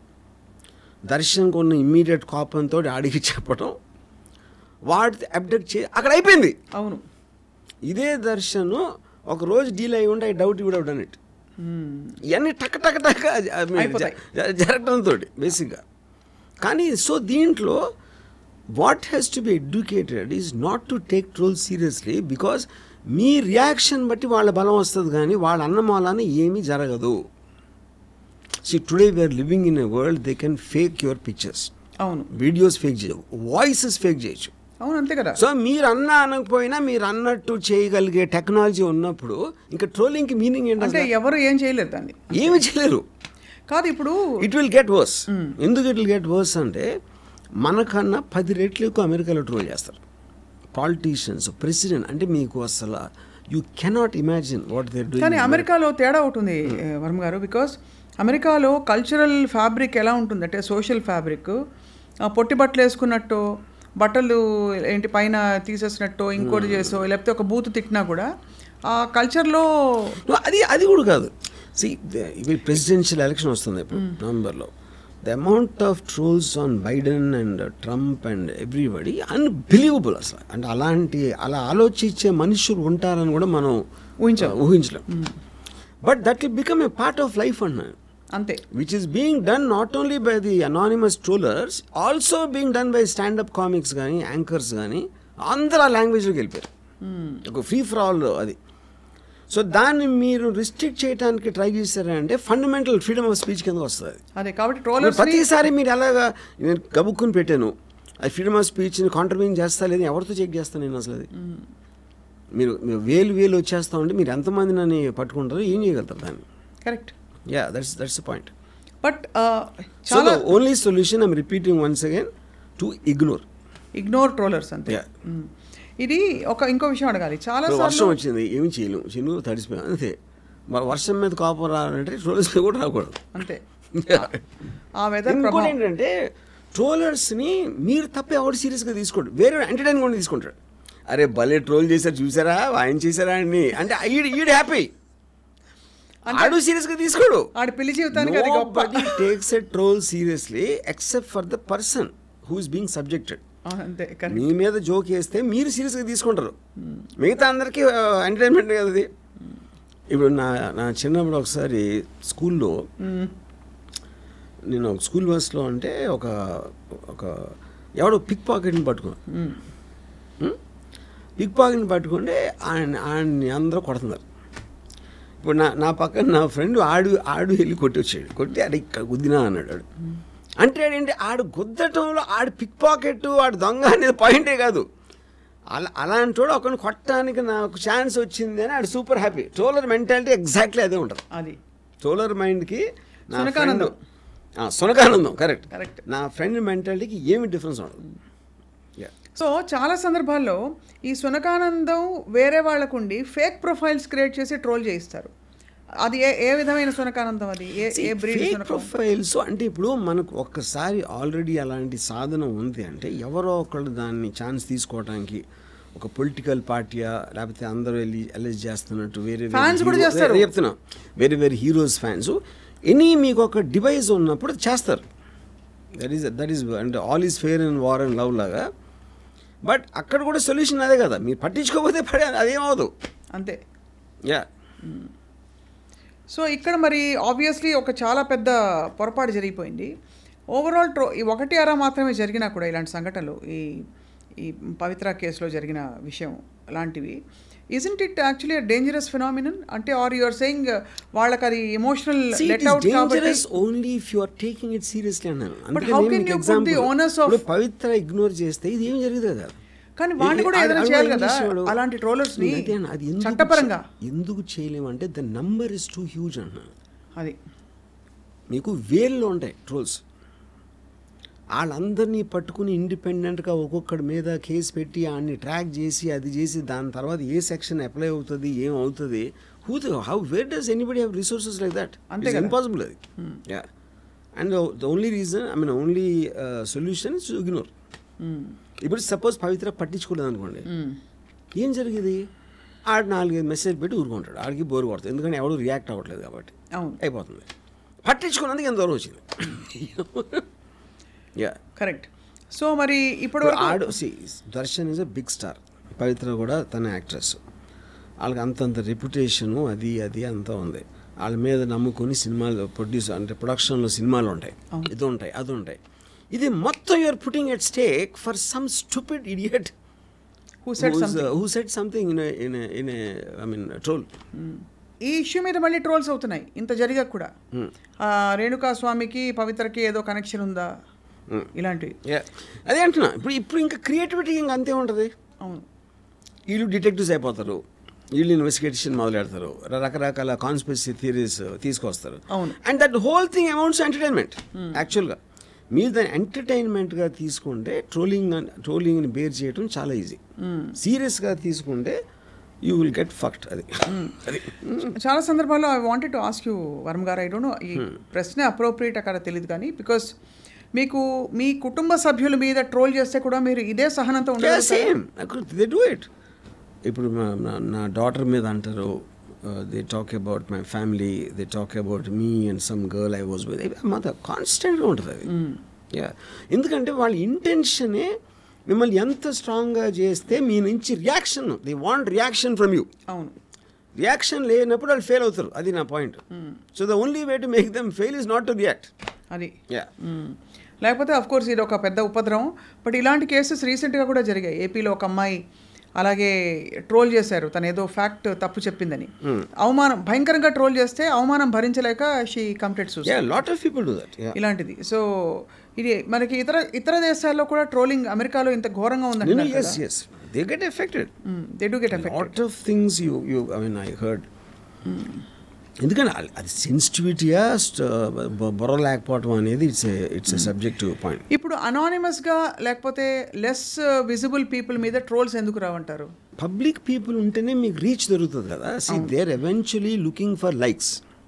దర్శనంకి ఉన్న ఇమ్మీడియట్ కోపంతో ఆడికి చెప్పడం వాడి అప్డేట్ చే అక్కడ అయిపోయింది అవును ఇదే దర్శనం ఒక రోజు డీల్ అయి ఉంటే I doubt would have done it మ్మ్. ఇవన్నీ టక్ టక్ టక్ అయిపోతాయి. జరగడంతో బేసిక్గా కానీ సో దీంట్లో what has to be educated is not to take troll seriously because మీ రియాక్షన్ బట్టి వాళ్ళ బలం వస్తుంది కానీ వాళ్ళ అన్నమాలాన ఏమీ జరగదు see today we're living in a world they can fake your pictures అవును వీడియోస్ ఫేక్ చేయవు వాయిసెస్ ఫేక్ చేయొచ్చు అవును అంతే కదా సో మీరు అన్న అనకపోయినా మీరు అన్నట్టు చేయగలిగే టెక్నాలజీ ఉన్నప్పుడు ఇంకా ట్రోలింగ్కి మీనింగ్ అంటే ఏంటంటే ఎవరు ఏం చేయలేరు దాన్ని ఏమి చేయలేరు కాదు ఇప్పుడు ఇట్ విల్ గెట్ వర్స్ ఎందుకు ఇట్ విల్ గెట్ వర్స్ అంటే మనకన్నా పది రెట్లు ఎక్కువ అమెరికాలో ట్రోల్ చేస్తారు పాలిటీషియన్స్ ప్రెసిడెంట్ అంటే మీకు అసలు you cannot imagine what they're కానీ డూయింగ్ అమెరికాలో తేడా ఉంటుంది ఏ, వర్మ గారు బికాస్ అమెరికాలో కల్చరల్ ఫ్యాబ్రిక్ ఎలా ఉంటుంది అంటే సోషల్ ఫ్యాబ్రిక్ పొట్టి బట్టలు వేసుకున్నట్టు బట్టలు ఏంటి పైన తీసేసినట్టు ఇంకోటి చేసో లేకపోతే ఒక బూత్ తిట్టినా కూడా ఆ కల్చర్లో అది అది కూడా కాదు సి ఇవి ప్రెసిడెన్షియల్ ఎలక్షన్ వస్తుంది ఇప్పుడు నవంబర్లో the amount of trolls on Biden and Trump and everybody unbelievable అసలు అంటే అలాంటి అలా ఆలోచించే మనుషులు ఉంటారని కూడా మనం ఊహించాం. ఊహించలేం but that will become a part of life అన్నాను అంతే which is being done not only by the anonymous trollers, also being done by stand-up comics కానీ యాంకర్స్ కానీ అందరూ ఆ లాంగ్వేజ్లోకి వెళ్ళిపోయారు ఒక ఫ్రీ ఫర్ ఆల్ అది సో దాన్ని మీరు రిస్ట్రిక్ట్ చేయడానికి ట్రై చేశారంటే ఫండమెంటల్ ఫ్రీడమ్ ఆఫ్ స్పీచ్ కింద వస్తుంది అదే కాబట్టి ఇప్పుడు ట్రోలర్స్ ప్రతిసారి మీరు ఎలాగా నేను గబుక్కుని పెట్టాను అది ఫ్రీడమ్ ఆఫ్ స్పీచ్ని కాంట్రిబ్యూట్ చేస్తా లేదు ఎవరితో చెక్ చేస్తాను నేను అసలు అది మీరు మీరు వేలు వేలు వచ్చేస్తా ఉంటే మీరు ఎంతమంది నన్ను పట్టుకుంటారో ఏం చేయగలుగుతారు దాన్ని correct yeah that's that's the point but So చాలా the only solution I'm repeating once again to ignore. Ignore trollers అంతే Yeah. మ్మ్. ఇది ఒక ఇంకో విషయం అడగాలి చాలా ఇప్పుడు వర్షం సార్లు వచ్చింది ఏమి చేయలేము చిన్ను తడిసిపోయాం అంతే మరి వర్షం మీద కోపం రావాలంటే ట్రోలర్స్ మీద కూడా రాకూడదు అంతే ఆ వెదర్ ఇంకోటి ప్రభావం ఏంటంటే ట్రోలర్స్ని మీరు తప్ప ఎవరు సీరియస్గా తీసుకోండి వేరే ఎంటర్టైన్మెంట్ తీసుకుంటాడు అరే భలే ట్రోల్ చేశారు చూసారా ఆయన చేశారా అని అంటే ఈడు ఈడు హ్యాపీ ఆడు సీరియస్గా తీసుకోడు ఆడి పెళ్లి జీవితానికి అది గొప్ప Nobody takes a troll seriously except for the person who is being subjected. ఆ, అంతే కరెక్ట్ మీ మీద జోక్ వేస్తే మీరు సీరియస్గా తీసుకుంటారు మిగతా అందరికీ ఎంటర్టైన్మెంట్ కదా అది ఇప్పుడు నా నా చిన్నప్పుడు ఒకసారి స్కూల్లో నేను ఒక స్కూల్ బస్లో అంటే ఒక ఒక ఎవడో పిక్ పాకెట్ని పట్టుకున్నాను పిక్ పాకెట్ని పట్టుకుంటే ఆయన ఆయన్ని అందరూ కొడుతున్నారు ఇప్పుడు నా నా పక్కన నా ఫ్రెండ్ ఆడు ఆడు వెళ్ళి కొట్టి వచ్చాడు కొట్టి ఆడు ఇక్కడ గుద్దినా అన్నాడు ఆడు అంటే ఏంటి ఆడు గుద్దటంలో ఆడు పిక్ పాకెట్ ఆడు దొంగ అనేది పాయింటే కాదు అలా అలాంటి వాడు ఒకరిని కొట్టడానికి నాకు ఛాన్స్ వచ్చింది అని ఆడు super happy troller mentality exactly అదే ఉంటుంది అది ట్రోలర్ మైండ్కి నా సునకానందం. friend- ఆ, సునకానందం కరెక్ట్ Correct. నా ఫ్రెండ్ మెంటాలిటీకి ఏమి డిఫరెన్స్ ఉండదు Yeah. సో చాలా సందర్భాల్లో ఈ సునకానందం వేరే వాళ్ళకుండి ఫేక్ ప్రొఫైల్స్ క్రియేట్ చేసి ట్రోల్ చేయిస్తారు అది ఏ ఏ విధమైన సునకానందం అది ఏ ఏ బ్రీడ్ ఫేక్ సునకం ప్రొఫైల్స్ అంటే ఇప్పుడు మనకు ఒక్కసారి ఆల్రెడీ అలాంటి సాధనం ఉంది అంటే ఎవరో ఒకళ్ళు దాన్ని ఛాన్స్ తీసుకోవడానికి ఒక పొలిటికల్ పార్టీయా లేకపోతే అందరూ వెళ్ళి అలెజ్ చేస్తున్నట్టు వేరే వేరే Fans కూడా hero- చేస్తారు. అదే చెప్తున్నా వేరే వేరే హీరోస్ ఫ్యాన్స్ ఎనీ మీకు ఒక డివైస్ ఉన్నప్పుడు చేస్తారు దట్ ఈస్ దట్ ఈస్ అంటే all is fair and war and love లాగా బట్ అక్కడ కూడా సొల్యూషన్ అదే కదా మీరు పట్టించుకోకపోతే పడే అదేమవదు అంతే యా సో ఇక్కడ మరి ఆబ్వియస్లీ ఒక చాలా పెద్ద పొరపాటు జరిగిపోయింది ఓవరాల్ ట్రో ఈ ఒకటి అరా మాత్రమే జరిగినా కూడా ఇలాంటి సంఘటనలు ఈ ఈ పవిత్ర కేసులో జరిగిన విషయం లాంటివి isn't it actually dangerous phenomenon అంటే ఆర్ యువర్ సెయింగ్ వాళ్ళకి అది emotional See, it let is out కాబట్టి dangerous only if you are taking it seriously అన్నాను అందుకే how నేను can మీకు you put example- the onus of- ఇప్పుడు పవిత్ర ఇగ్నోర్ చేస్తే ఇది ఏం జరిగింది కదా కానీ వాళ్ళు కూడా అది- ఏదైనా అది చేయాలి ఏం కదా చేసేవాడు? అలాంటి ట్రోలర్స్ ని అదే అన్న, అది ఎందుకు చట్టపరంగా చే- ఎందుకు చేయలేము అంటే the number is too huge అన్న అది మీకు వేల్లో ఉంటాయి ట్రోల్స్ వాళ్ళందరినీ పట్టుకుని ఇండిపెండెంట్గా ఒక్కొక్కడి మీద కేసు పెట్టి ఆయన్ని ట్రాక్ చేసి అది చేసి దాని తర్వాత ఏ సెక్షన్ అప్లై అవుతుంది ఏం అవుతుంది who how where does anybody have resources like that అంతే కదా. ఇంపాసిబుల్ అది yeah and the only reason I mean only solution is ignore ఇప్పుడు సపోజ్ పవిత్ర పట్టించుకోలేదు అనుకోండి ఏం జరిగేది ఆడు నాలుగైదు మెసేజ్ పెట్టి ఊరుకుంటాడు ఆడికి బోరు కొడుతుంది ఎందుకంటే ఎవడు రియాక్ట్ అవ్వట్లేదు కాబట్టి అవును అయిపోతుంది పట్టించుకున్నందుకు ఎంత దూరం వచ్చింది యా కరెక్ట్ సో మరి ఇప్పుడు ఇప్పుడు ఆడు see Darshan is a big star Pavithra కూడా తన యాక్ట్రెస్ వాళ్ళకి అంతంత రెప్యుటేషను అది అది అంతా ఉంది వాళ్ళ మీద నమ్ముకొని సినిమాలు ప్రొడ్యూస్ అంటే ప్రొడక్షన్లో సినిమాలు ఉంటాయి ఇది ఉంటాయి అది ఉంటాయి ఇది మొత్తం you're putting at stake for some stupid idiot who set who set something in in in I mean troll ఈ ఇష్యూ మీద మళ్ళీ ట్రోల్స్ అవుతున్నాయి ఇంత జరిగా కూడా ఆ, రేణుకా స్వామికి పవిత్రకి ఏదో కనెక్షన్ ఉందా ఇలాంటివి అదే అంటున్నా ఇప్పుడు ఇప్పుడు ఇంకా క్రియేటివిటీ ఇంకా అంతే ఉంటుంది అవును వీళ్ళు డిటెక్టివ్స్ అయిపోతారు వీళ్ళు ఇన్వెస్టిగేషన్ మొదలు పెడతారు రకరకాల కాన్స్పిరసీ థియరీస్ తీసుకొస్తారు అవును. And that whole thing amounts entertainment యాక్చువల్గా మీరు దాన్ని ఎంటర్టైన్మెంట్గా తీసుకుంటే ట్రోలింగ్ ట్రోలింగ్ని బేర్ చేయడం చాలా ఈజీ సీరియస్గా తీసుకుంటే యూ విల్ గెట్ ఫక్ట్ అది అది చాలా సందర్భాల్లో I wanted to ask you Varma garu I don't no ఈ ప్రశ్న అప్రోప్రియేట్ అక్కడ తెలియదు కానీ బికాస్ మీకు మీ కుటుంబ సభ్యుల మీద ట్రోల్ చేస్తే కూడా మీరు ఇదే సహనంతో ఉండగలుగుతారా? సేమ్ దే డూ ఇట్ ఇప్పుడు మా- నా- నా డాటర్ మీద అంటారు they talk about my family they talk about me and some girl I was with మాతో కాన్స్టెంట్గా ఉంటుంది అది యా ఎందుకంటే వాళ్ళ ఇంటెన్షనే మిమ్మల్ని ఎంత స్ట్రాంగ్గా చేస్తే మీ నుంచి reaction they want reaction from you అవును రియాక్షన్ లేనప్పుడు వాళ్ళు ఫెయిల్ అవుతారు అది నా point so the only way to make them fail is not to react అది యా మ్మ్. లేకపోతే అఫ్ కోర్స్ ఇది ఒక పెద్ద ఉపద్రవం బట్ ఇలాంటి కేసెస్ రీసెంట్గా కూడా జరిగాయి ఏపీలో ఒక అమ్మాయి అలాగే ట్రోల్ చేశారు తను ఏదో ఫ్యాక్ట్ తప్పు చెప్పిందని అవమానం భయంకరంగా ట్రోల్ చేస్తే అవమానం భరించలేక she complete suicide yeah lot of people do that yeah ఇలాంటిది సో ఇది మనకి ఇతర ఇతర దేశాల్లో కూడా ట్రోలింగ్ అమెరికాలో ఇంత ఘోరంగా No, no, ఉందండి yes, yes. They get affected. They do get effect lot of things you, you I mean, I heard. ఎందుకంటే అది- అది సెన్సిటివిటీయా బొర లేకపోవటం అనేది ఇట్స్ ఇట్స్ సబ్జెక్ట్ పాయింట్ ఇప్పుడు అనానిమస్గా లేకపోతే లెస్ విజిబుల్ పీపుల్ మీద ట్రోల్స్ ఎందుకు రావంటారు పబ్లిక్ పీపుల్ ఉంటేనే మీకు రీచ్ దొరుకుతుంది కదా see they're eventually looking for likes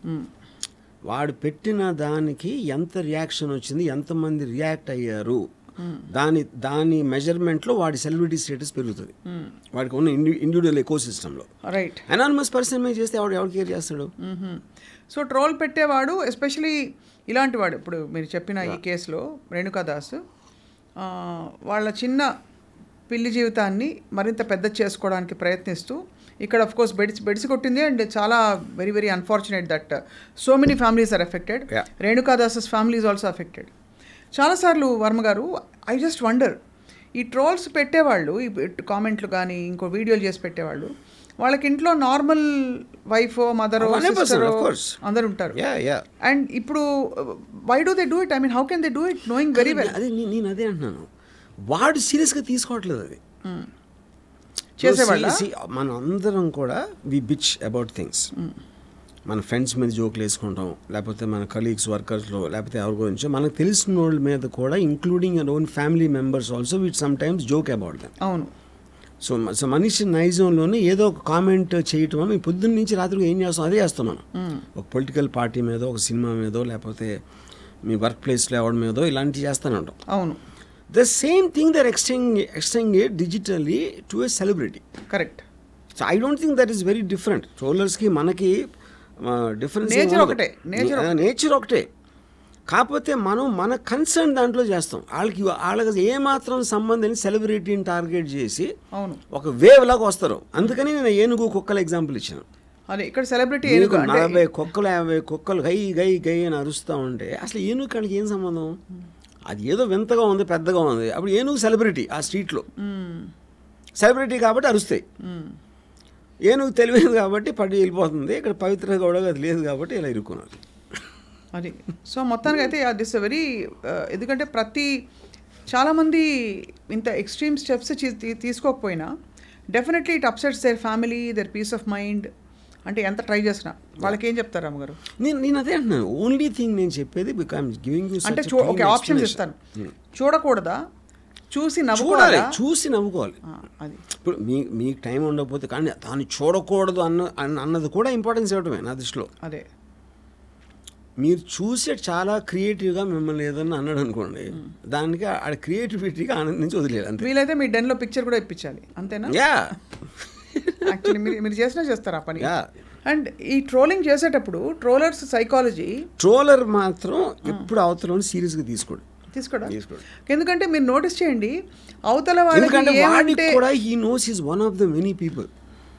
వాడు పెట్టిన దానికి ఎంత రియాక్షన్ వచ్చింది ఎంతమంది రియాక్ట్ అయ్యారు దాని దాని మెజర్మెంట్లో వాడి సెలబ్రిటీ స్టేటస్ పెరుగుతుంది వాడికి ఉన్న ఇండి ఇండివిజువల్ ఎకో సిస్టంలో రైట్ అనానమస్ పర్సన్ మీద చేస్తే ఎవడు ఎవరు కేర్ చేస్తాడు సో ట్రోల్ పెట్టేవాడు ఎస్పెషలీ ఇలాంటి వాడు ఇప్పుడు మీరు చెప్పిన ఈ కేసులో రేణుకాదాస్ ఆ, వాళ్ళ చిన్న పిల్లి జీవితాన్ని మరింత పెద్ద చేసుకోవడానికి ప్రయత్నిస్తూ ఇక్కడ అఫ్ కోర్స్ బెడిసి బెడిసి కొట్టింది అండ్ చాలా very very unfortunate that so many families are affected Yeah. రేణుకాదాసస్ ఫ్యామిలీ ఈజ్ ఆల్సో అఫెక్టెడ్ చాలాసార్లు Varma garu I just wonder ఈ ట్రోల్స్ పెట్టేవాళ్ళు ఈ కామెంట్లు కానీ ఇంకో వీడియోలు చేసి పెట్టేవాళ్ళు వాళ్ళకి ఇంట్లో normal wife mother 100%, of course. అందరు ఉంటారు యా యా అండ్ ఇప్పుడు why do they do it I mean how can they do it knowing very well అదే నే- నేను అదే అంటున్నాను వాడు సీరియస్గా తీసుకోవట్లేదు అది చేసేవాళ్ళ? See, see, మన అందరం కూడా వి బిచ్ అబౌట్ థింగ్స్ మన ఫ్రెండ్స్ మీద జోకులు వేసుకుంటాం లేకపోతే మన కలీగ్స్ వర్కర్స్లో లేకపోతే ఎవరి గురించో మనకు తెలిసిన వాళ్ళ మీద కూడా including an own family members also with sometimes joke about them అవును సో మ- సో మనిషి నైజంలోనే ఏదో ఒక కామెంట్ చేయటం మేము పొద్దున్న నుంచి రాత్రికి ఏం చేస్తాం అదే చేస్తాం మనం ఒక పొలిటికల్ పార్టీ మీదో ఒక సినిమా మీదో లేకపోతే మీ వర్క్ ప్లేస్లో ఎవరి మీదో ఇలాంటివి చేస్తూనే ఉంటాం అవును the same thing they're extending extending it digitally to a celebrity correct so I don't think that is very different ట్రోలర్స్కి మనకి డిఫరెన్స్ Nature ఒకటే, nature నేచర్ ఒకటే కాకపోతే మనం మన కన్సర్న్ దాంట్లో చేస్తాం వాళ్ళకి వాళ్ళకి ఏమాత్రం సంబంధం సెలబ్రిటీని టార్గెట్ చేసి అవును ఒక వేవ్ లాగా వస్తారు అందుకని నేను ఏనుగు కుక్కల ఎగ్జాంపుల్ ఇచ్చాను అదే ఇక్కడ సెలబ్రిటీ ఏనుగు ఏనుగు అంటే నలభై కుక్కలు యాభై కుక్కలు గై గై గై అని అరుస్తూ ఉంటే అసలు ఏనుగు కాడికి ఏం సంబంధం అది ఏదో వింతగా ఉంది పెద్దగా ఉంది అప్పుడు ఏనుగు సెలబ్రిటీ ఆ స్ట్రీట్లో సెలబ్రిటీ కాబట్టి అరుస్తాయి ఏనుగు తెలియదు కాబట్టి పడి వెళ్ళిపోతుంది ఇక్కడ పవిత్ర గౌడ అది లేదు కాబట్టి ఇలా ఇరుక్కున్నారు అది సో మొత్తానికి అయితే దిస్ వెరీ ఎందుకంటే ప్రతి చాలామంది ఇంత ఎక్స్ట్రీమ్ స్టెప్స్ తీసుకోకపోయినా definitely it upsets their family their peace of mind అంటే ఎంత ట్రై చేసినా వాళ్ళకి ఏం చెప్తారు అమ్మగారు నేను నేను అదే అంటున్నాను ఓన్లీ థింగ్ నేను చెప్పేది బికామ్ గివింగ్ యూ అంటే చూ ఓకే ఆప్షన్స్ ఇస్తాను చూడకూడదా చూసి చూడాలి నవ్వుకోవాలా చూసి నవ్వుకోవాలి ఆ, అది ఇప్పుడు మీ మీకు టైం ఉండకపోతే కానీ దాన్ని చూడకూడదు అన్న అన్న- అన్నది కూడా ఇంపార్టెన్స్ ఇవ్వటమే నా దృష్టిలో అదే మీరు చూసే చాలా క్రియేటివ్గా మిమ్మల్ని ఏదన్నా అన్నాడు అనుకోండి దానికి ఆడ క్రియేటివిటీగా ఆనందించి వదిలేదు అంతే వీలైతే మీ డెన్లో పిక్చర్ కూడా ఇప్పించాలి అంతేనా యా యాక్చువల్లీ మీరు మీరు చేసినా చేస్తారు ఆ పని యా అండ్ ఈ ట్రోలింగ్ చేసేటప్పుడు ట్రోలర్స్ సైకాలజీ ట్రోలర్ మాత్రం ఎప్పుడు అవతల సీరియస్గా తీసుకోడు తీసుకోవడం తీసుకోడు ఎందుకంటే మీరు నోటీస్ చేయండి అవతల ఎందుకంటే వాళ్ళకి వాడికి ఏమంటే కూడా he knows is one of the many people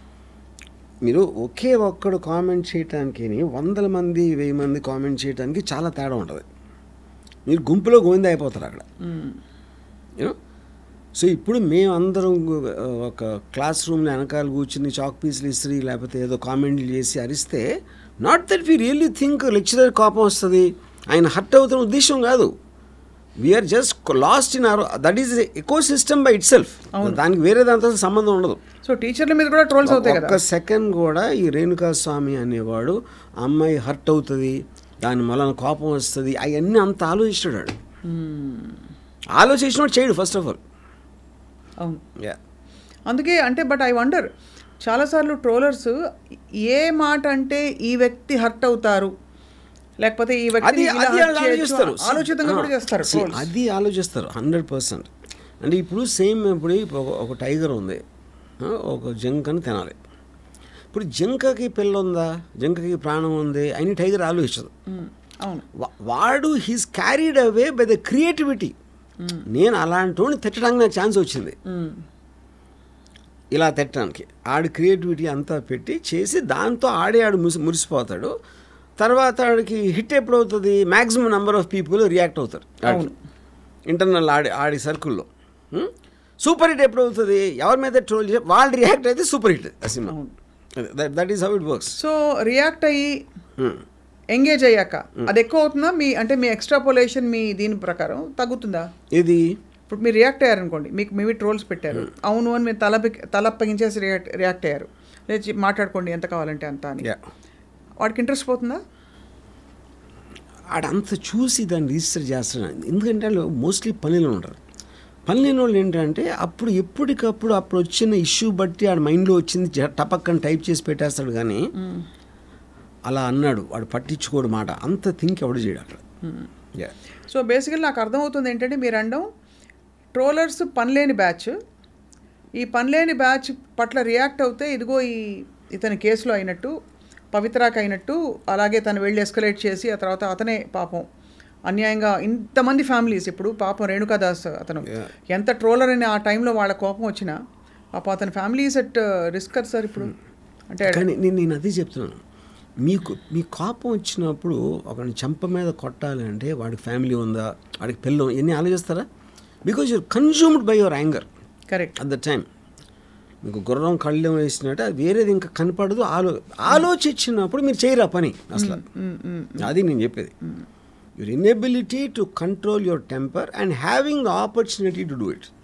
మీరు ఒకే ఒక్కడు కామెంట్ చేయటానికి వందల మంది వెయ్యి మంది కామెంట్ చేయడానికి చాలా తేడా ఉంటుంది మీరు గుంపులో గోవింద అయిపోతారు అక్కడ మ్మ్. యూనో సో ఇప్పుడు మేమందరం గు- ఒక క్లాస్ రూమ్లో వెనకాల కూర్చుని చాక్ పీసులు ఇస్త్రీ లేకపోతే ఏదో కామెంట్లు చేసి అరిస్తే not that we really think lecturer కోపం వస్తుంది ఆయన హర్ట్ అవుతున్న ఉద్దేశం కాదు we're just lost in our that is ecosystem by itself దానికి వేరే దాంతో సంబంధం ఉండదు సో టీచర్ల మీద కూడా ట్రోల్స్ అవుతాయి కదా ఒక్క సెకండ్ కూడా ఈ రేణుకా స్వామి అనేవాడు అమ్మాయి హర్ట్ అవుతుంది దాని వలన కోపం వస్తుంది అవన్నీ అంత ఆలోచిస్తాడు వాడు. ఆలోచించినోడు చేయడు ఫస్ట్ ఆఫ్ ఆల్ అవును యా అందుకే అంటే బట్ ఐ వండర్ చాలాసార్లు ట్రోలర్స్ ఏ మాట అంటే ఈ వ్యక్తి హర్ట్ అవుతారు లేకపోతే ఈ వ్యక్తి అది అది వాళ్ళు ఆలోచిస్తారు ఆలోచితంగా కూడా చేస్తారు See, trolls. అది ఆలోచిస్తారు హండ్రెడ్ పర్సెంట్ అంటే ఇప్పుడు సేమ్ ఇప్పుడు ఇప్పుడు ఒక- ఒక టైగర్ ఉంది ఆ, ఒక జింకని తినాలి ఇప్పుడు జింకకి పిల్ల ఉందా జింకకి ప్రాణం ఉంది అని టైగర్ ఆలోచించదు మ్మ్. అవును వా- వాడు he's carried away by the creativity నేను అలాంటి వాడిని తిట్టడానికి నాకు ఛాన్స్ వచ్చింది మ్మ్. ఇలా తిట్టడానికి ఆడి క్రియేటివిటీ అంతా పెట్టి చేసి దాంతో ఆడే ఆడు ముసి మురిసిపోతాడు తర్వాత ఆడికి హిట్ ఎప్పుడు అవుతుంది maximum number of people react అవుతారు అవును. ఇంటర్నల్ ఆడి ఆడి సర్కిల్లో సూపర్ హిట్ ఎప్పుడు అవుతుంది ఎవరి మీద ట్రోల్ చేసి వాళ్ళు రియాక్ట్ అయితే సూపర్ హిట్ ఆ cinema that is how it works so react అయ్యి ఎంగేజ్ అయ్యాక అది ఎక్కువ అవుతుందా మీ అంటే మీ ఎక్స్ట్రాపోలేషన్ మీ దీని ప్రకారం తగ్గుతుందా ఇది ఇప్పుడు మీరు రియాక్ట్ అయ్యారు అనుకోండి మీకు మేబీ ట్రోల్స్ పెట్టారు అవును అని మీరు తల తలప్పగించేసి రియాక్ట్ రియాక్ట్ అయ్యారు లేచి మాట్లాడుకోండి ఎంత కావాలంటే అంత అని యా వాడికి ఇంట్రెస్ట్ పోతుందా ఆడంత చూసి దాన్ని రిజిస్టర్ చేస్తున్నాడు ఎందుకంటే వాళ్ళు మోస్ట్లీ పనిలో ఉంటారు పని లేని వాళ్ళు ఏంటంటే అప్పుడు ఎప్పటికప్పుడు అప్పుడు వచ్చిన ఇష్యూ బట్టి ఆడ మైండ్లో వచ్చింది జ- టపక్కని టైప్ చేసి పెట్టేస్తాడు కానీ అలా అన్నాడు వాడు పట్టించుకోడు మాట అంత థింక్ ఎవడు చేయడు అక్కడ Yeah. సో బేసికల్ నాకు అర్థమవుతుంది ఏంటంటే మీరు అండం ట్రోలర్స్ పనిలేని బ్యాచ్ ఈ పనిలేని బ్యాచ్ పట్ల రియాక్ట్ అవుతే ఇదిగో ఈ ఇతని కేసులో అయినట్టు పవిత్రాకి అయినట్టు అలాగే తను వెళ్ళి ఎస్కలేట్ చేసి ఆ తర్వాత అతనే పాపం అన్యాయంగా ఇంతమంది ఫ్యామిలీస్ ఇప్పుడు పాపం రేణుకాదాస్ అతను Yeah. ఎంత ట్రోలర్ అని ఆ టైంలో వాళ్ళ కోపం వచ్చినా పాపం అతని ఫ్యామిలీస్ ఎట్ రిస్క్ కదా సార్ ఇప్పుడు అంటే కానీ నేను నేను అదే చెప్తున్నాను మీకు మీ కోపం వచ్చినప్పుడు ఒకరిని చెంప మీద కొట్టాలి అంటే వాడికి ఫ్యామిలీ ఉందా వాడికి పిల్లలు ఎన్ని ఆలోచిస్తారా because you're consumed by your anger correct at the time మీకు గుర్రం కళ్ళు వేసినట్టు అది వేరేది ఇంకా కనపడదు ఆలో ఆలోచించినప్పుడు మీరు చేయరా పని అసలు అది నేను చెప్పేది your inability to control your temper and having the opportunity to do it